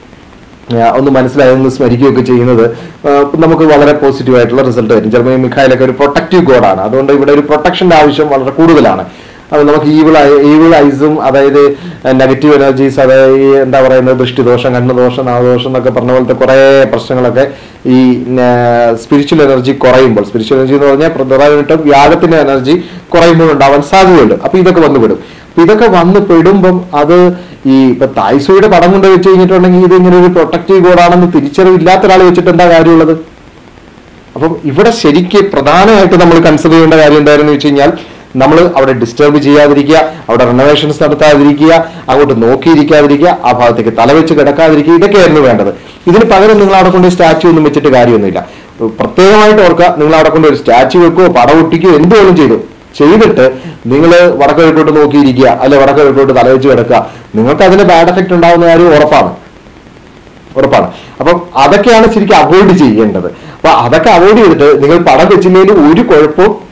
S1: ആ, ഒന്ന് മനസ്സിലായി ഒന്ന് സ്മരിക്കുകയൊക്കെ ചെയ്യുന്നത് ആ, നമുക്ക് വളരെ പോസിറ്റീവ് ആയിട്ടുള്ള റിസൾട്ട് വരും ചിലപ്പോൾ ഈ മിഖായിലൊക്കെ ഒരു പ്രൊട്ടക്റ്റീവ് ഗോഡാണ് അതുകൊണ്ട് ഇവിടെ ഒരു പ്രൊട്ടക്ഷന്റെ ആവശ്യം വളരെ കൂടുതലാണ് അത് നമുക്ക് ഈവിൾ ഈവിൾ ഐസും അതായത് നെഗറ്റീവ് എനർജീസ് അതായത് ഈ എന്താ പറയുന്നത് ദൃഷ്ടിദോഷം കണ്ണുദോഷം നാമദോഷം എന്നൊക്കെ പറഞ്ഞ പോലത്തെ കുറേ പ്രശ്നങ്ങളൊക്കെ ഈ സ്പിരിച്വൽ എനർജി കുറയുമ്പോൾ സ്പിരിച്വൽ എനർജി എന്ന് പറഞ്ഞാൽ പ്രധാനമായിട്ടും വ്യാഴത്തിന്റെ എനർജി കുറയുമ്പോൾ ഉണ്ടാവാൻ സാധ്യതയുണ്ട് അപ്പൊ ഇതൊക്കെ വന്നു പെടും അപ്പൊ ഇതൊക്കെ വന്ന് പെടുമ്പം അത് ഈ ഇപ്പൊ തായ്സൂയുടെ പടം കൊണ്ട് വെച്ച് കഴിഞ്ഞിട്ടുണ്ടെങ്കിൽ ഇത് ഇങ്ങനെ ഒരു പ്രൊട്ടക്റ്റീവ് കോഡാണെന്ന് തിരിച്ചറിവില്ലാത്ത ഒരാൾ വെച്ചിട്ട് എന്താ കാര്യമുള്ളത് അപ്പം ഇവിടെ ശരിക്ക് പ്രധാനമായിട്ട് നമ്മൾ കൺസിഡർ ചെയ്യേണ്ട കാര്യം എന്തായിരുന്നു വെച്ച് കഴിഞ്ഞാൽ നമ്മൾ അവിടെ ഡിസ്റ്റർബ് ചെയ്യാതിരിക്കുക അവിടെ റിനോവേഷൻസ് നടത്താതിരിക്കുക അങ്ങോട്ട് നോക്കിയിരിക്കാതിരിക്കുക ആ ഭാഗത്തേക്ക് തലവെച്ച് കിടക്കാതിരിക്കുക ഇതൊക്കെയായിരുന്നു വേണ്ടത് ഇതിന് പകരം നിങ്ങൾ അവിടെ കൊണ്ട് സ്റ്റാച്യു ഒന്നും വെച്ചിട്ട് കാര്യമൊന്നുമില്ല പ്രത്യേകമായിട്ട് ഓർക്കുക നിങ്ങൾ അവിടെ കൊണ്ട് ഒരു സ്റ്റാച്യു വെക്കുകയോ പടം ഒട്ടിക്കുകയോ എന്ത് വേണം ചെയ്തു ചെയ്തിട്ട് നിങ്ങൾ വടക്കിഴക്കോട്ട് നോക്കിയിരിക്കുക അല്ലെ വടക്കിഴക്കോട്ട് തലവെച്ച് കിടക്കുക നിങ്ങൾക്ക് അതിന് ബാഡ് എഫക്റ്റ് ഉണ്ടാവുന്ന കാര്യം ഉറപ്പാണ് ഉറപ്പാണ് അപ്പം അതൊക്കെയാണ് ശരിക്കും അവോയ്ഡ് ചെയ്യേണ്ടത് അപ്പൊ അതൊക്കെ അവോയ്ഡ് ചെയ്തിട്ട് നിങ്ങൾ പടം വെച്ചില്ലെങ്കിൽ ഒരു കുഴപ്പവും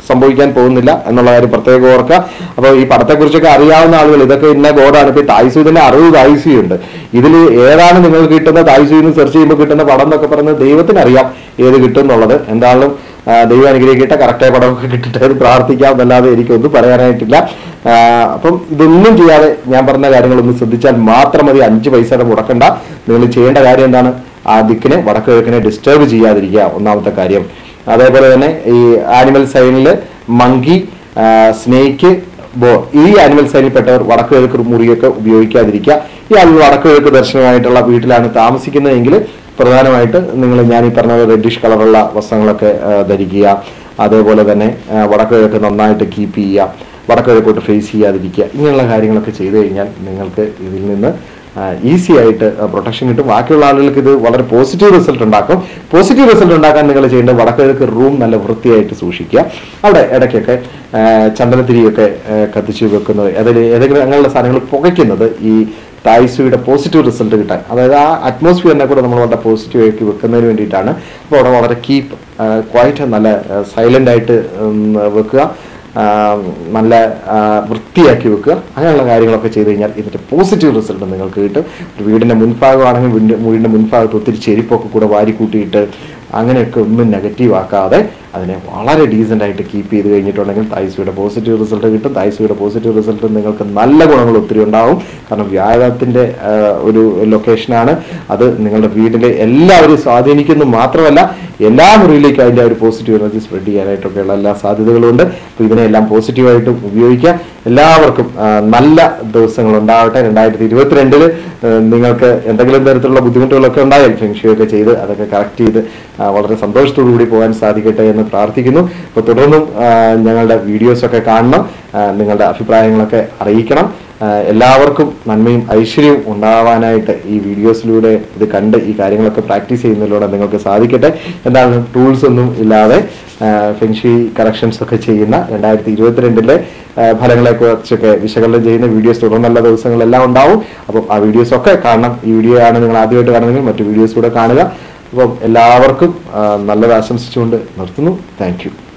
S1: സംഭവിക്കാൻ പോകുന്നില്ല എന്നുള്ള കാര്യം പ്രത്യേകം ഓർക്കുക അപ്പോൾ ഈ പടത്തെക്കുറിച്ചൊക്കെ അറിയാവുന്ന ആളുകൾ ഇതൊക്കെ ഇന്ന ഗോഡാണ് ഇപ്പൊ തായ്സു ഇതിന്റെ അറുപത് തായ്സു ഉണ്ട് ഇതിൽ ഏതാണ് നിങ്ങൾക്ക് കിട്ടുന്ന തായ്സു എന്ന് സെർച്ച് ചെയ്യുമ്പോൾ കിട്ടുന്ന പടം എന്നൊക്കെ പറയുന്നത് ദൈവത്തിന് അറിയാം ഏത് കിട്ടും എന്നുള്ളത് എന്തായാലും ആ, ദൈവം അനുഗ്രഹിക്കട്ടെ കറക്റ്റായ പടമൊക്കെ കിട്ടിട്ട് അത് പ്രാർത്ഥിക്കാം എന്നല്ലാതെ എനിക്കൊന്നും പറയാനായിട്ടില്ല ആ, അപ്പം ഇതൊന്നും ചെയ്യാതെ ഞാൻ പറഞ്ഞ കാര്യങ്ങളൊന്നും ശ്രദ്ധിച്ചാൽ മാത്രം മതി അഞ്ച് പൈസയുടെ മുടക്കണ്ട നിങ്ങൾ ചെയ്യേണ്ട കാര്യം എന്താണ് ആ ദിക്കിനെ വടക്ക് കിഴക്കിനെ ഡിസ്റ്റർബ് ചെയ്യാതിരിക്കുക ഒന്നാമത്തെ കാര്യം അതേപോലെ തന്നെ ഈ ആനിമൽ സൈനിൽ മങ്കി സ്നേക്ക് ബോ ഈ ആനിമൽ സൈനിൽപ്പെട്ടവർ വടക്ക് കിഴക്ക് മുറിയൊക്കെ ഉപയോഗിക്കാതിരിക്കുക ഈ ആളുകൾ വടക്ക് കിഴക്ക് ദർശനമായിട്ടുള്ള വീട്ടിലാണ് താമസിക്കുന്നതെങ്കിൽ പ്രധാനമായിട്ട് നിങ്ങൾ ഞാൻ ഈ പറഞ്ഞ റെഡിഷ് കളറുള്ള വസ്ത്രങ്ങളൊക്കെ ആ, ധരിക്കുക അതേപോലെ തന്നെ ആ, വടക്ക് കിഴക്ക് നന്നായിട്ട് കീപ്പ് ചെയ്യുക വടക്ക് കിഴക്കോട്ട് ഫേസ് ചെയ്യാതിരിക്കുക ഇങ്ങനെയുള്ള കാര്യങ്ങളൊക്കെ ചെയ്തു കഴിഞ്ഞാൽ നിങ്ങൾക്ക് ഇതിൽ നിന്ന് ഈസി ആയിട്ട് പ്രൊട്ടക്ഷൻ കിട്ടും ബാക്കിയുള്ള ആളുകൾക്ക് ഇത് വളരെ പോസിറ്റീവ് റിസൾട്ട് ഉണ്ടാക്കും പോസിറ്റീവ് റിസൾട്ട് ഉണ്ടാക്കാൻ നിങ്ങൾ ചെയ്യേണ്ടത് വടക്ക് കിഴക്ക് റൂം നല്ല വൃത്തിയായിട്ട് സൂക്ഷിക്കുക അവിടെ ഇടയ്ക്കൊക്കെ ആ, ചന്ദനത്തിരിയൊക്കെ ആ, കത്തിച്ച് വെക്കുന്നത് അതിൽ ഏതെങ്കിലും അങ്ങനെയുള്ള സാധനങ്ങൾ പുകയ്ക്കുന്നത് ഈ തായ്സുയുടെ പോസിറ്റീവ് റിസൾട്ട് കിട്ടാൻ അതായത് ആ അറ്റ്മോസ്ഫിയറിനെ കൂടെ നമ്മൾ വളരെ പോസിറ്റീവ് ആക്കി വെക്കുന്നതിന് വേണ്ടിയിട്ടാണ് അപ്പോൾ അവിടെ വളരെ കീപ്പ് ക്വയറ്റ് നല്ല സൈലൻ്റ് ആയിട്ട് ഉം, വെക്കുക ആ, നല്ല ആ, വൃത്തിയാക്കി വെക്കുക അങ്ങനെയുള്ള കാര്യങ്ങളൊക്കെ ചെയ്ത് കഴിഞ്ഞാൽ ഇതിൻ്റെ പോസിറ്റീവ് റിസൾട്ട് നിങ്ങൾക്ക് കിട്ടും ഒരു വീടിൻ്റെ മുൻഭാഗമാണെങ്കിൽ വീടിൻ്റെ വീടിൻ്റെ മുൻഭാഗത്ത് ഒത്തിരി ചെരിപ്പൊക്കെ കൂടെ വാരി കൂട്ടിയിട്ട് അങ്ങനെയൊക്കെ ഒന്നും നെഗറ്റീവ് ആക്കാതെ അതിനെ വളരെ ഡീസൻ്റ് ആയിട്ട് കീപ്പ് ചെയ്ത് കഴിഞ്ഞിട്ടുണ്ടെങ്കിൽ തായ്സുയുടെ പോസിറ്റീവ് റിസൾട്ട് കിട്ടും തായ്സുയുടെ പോസിറ്റീവ് റിസൾട്ട് നിങ്ങൾക്ക് നല്ല ഗുണങ്ങൾ ഒത്തിരി ഉണ്ടാവും കാരണം വ്യാഴത്തിൻ്റെ ഒരു ലൊക്കേഷനാണ് അത് നിങ്ങളുടെ വീട്ടിലെ എല്ലാവരും സ്വാധീനിക്കുന്നു മാത്രമല്ല എല്ലാ മുറിയിലേക്കും അതിൻ്റെ ആ ഒരു പോസിറ്റീവ് എനർജി സ്പ്രെഡ് ചെയ്യാനായിട്ടൊക്കെയുള്ള എല്ലാ സാധ്യതകളും ഉണ്ട് അപ്പോൾ ഇതിനെല്ലാം പോസിറ്റീവായിട്ടും ഉപയോഗിക്കാം എല്ലാവർക്കും ആ, നല്ല ദിവസങ്ങൾ ഉണ്ടാവട്ടെ രണ്ടായിരത്തി ഇരുപത്തിരണ്ടില് നിങ്ങൾക്ക് എന്തെങ്കിലും തരത്തിലുള്ള ബുദ്ധിമുട്ടുകളൊക്കെ ഉണ്ടായാൽ ഫെങ്ഷിയൊക്കെ ചെയ്ത് അതൊക്കെ കറക്റ്റ് ചെയ്ത് ആ, വളരെ സന്തോഷത്തോടു കൂടി പോകാൻ സാധിക്കട്ടെ എന്ന് പ്രാർത്ഥിക്കുന്നു അപ്പോൾ തുടർന്നും ആ, ഞങ്ങളുടെ വീഡിയോസ് ഒക്കെ കാണണം ആ, നിങ്ങളുടെ അഭിപ്രായങ്ങളൊക്കെ അറിയിക്കണം ആ, എല്ലാവർക്കും നന്മയും ഐശ്വര്യവും ഉണ്ടാവാനായിട്ട് ഈ വീഡിയോസിലൂടെ ഇത് കണ്ട് ഈ കാര്യങ്ങളൊക്കെ പ്രാക്ടീസ് ചെയ്യുന്നതിലൂടെ നിങ്ങൾക്ക് സാധിക്കട്ടെ എന്താണ് ടൂൾസ് ഒന്നും ഇല്ലാതെ ഫെങ്ഷി കറക്ഷൻസ് ഒക്കെ ചെയ്യുന്ന രണ്ടായിരത്തി ഇരുപത്തിരണ്ടിലെ ഫലങ്ങളെ കുറിച്ചൊക്കെ വിശകലനം ചെയ്യുന്ന വീഡിയോസ് തുടർന്നുള്ള ദിവസങ്ങളെല്ലാം ഉണ്ടാവും അപ്പം ആ വീഡിയോസ് ഒക്കെ കാണണം ഈ വീഡിയോ ആണ് നിങ്ങൾ ആദ്യമായിട്ട് കാണുന്നെങ്കിൽ മറ്റു വീഡിയോസ് കൂടെ കാണുക അപ്പം എല്ലാവർക്കും ആ, നല്ലത് ആശംസിച്ചുകൊണ്ട് നിർത്തുന്നു താങ്ക് യു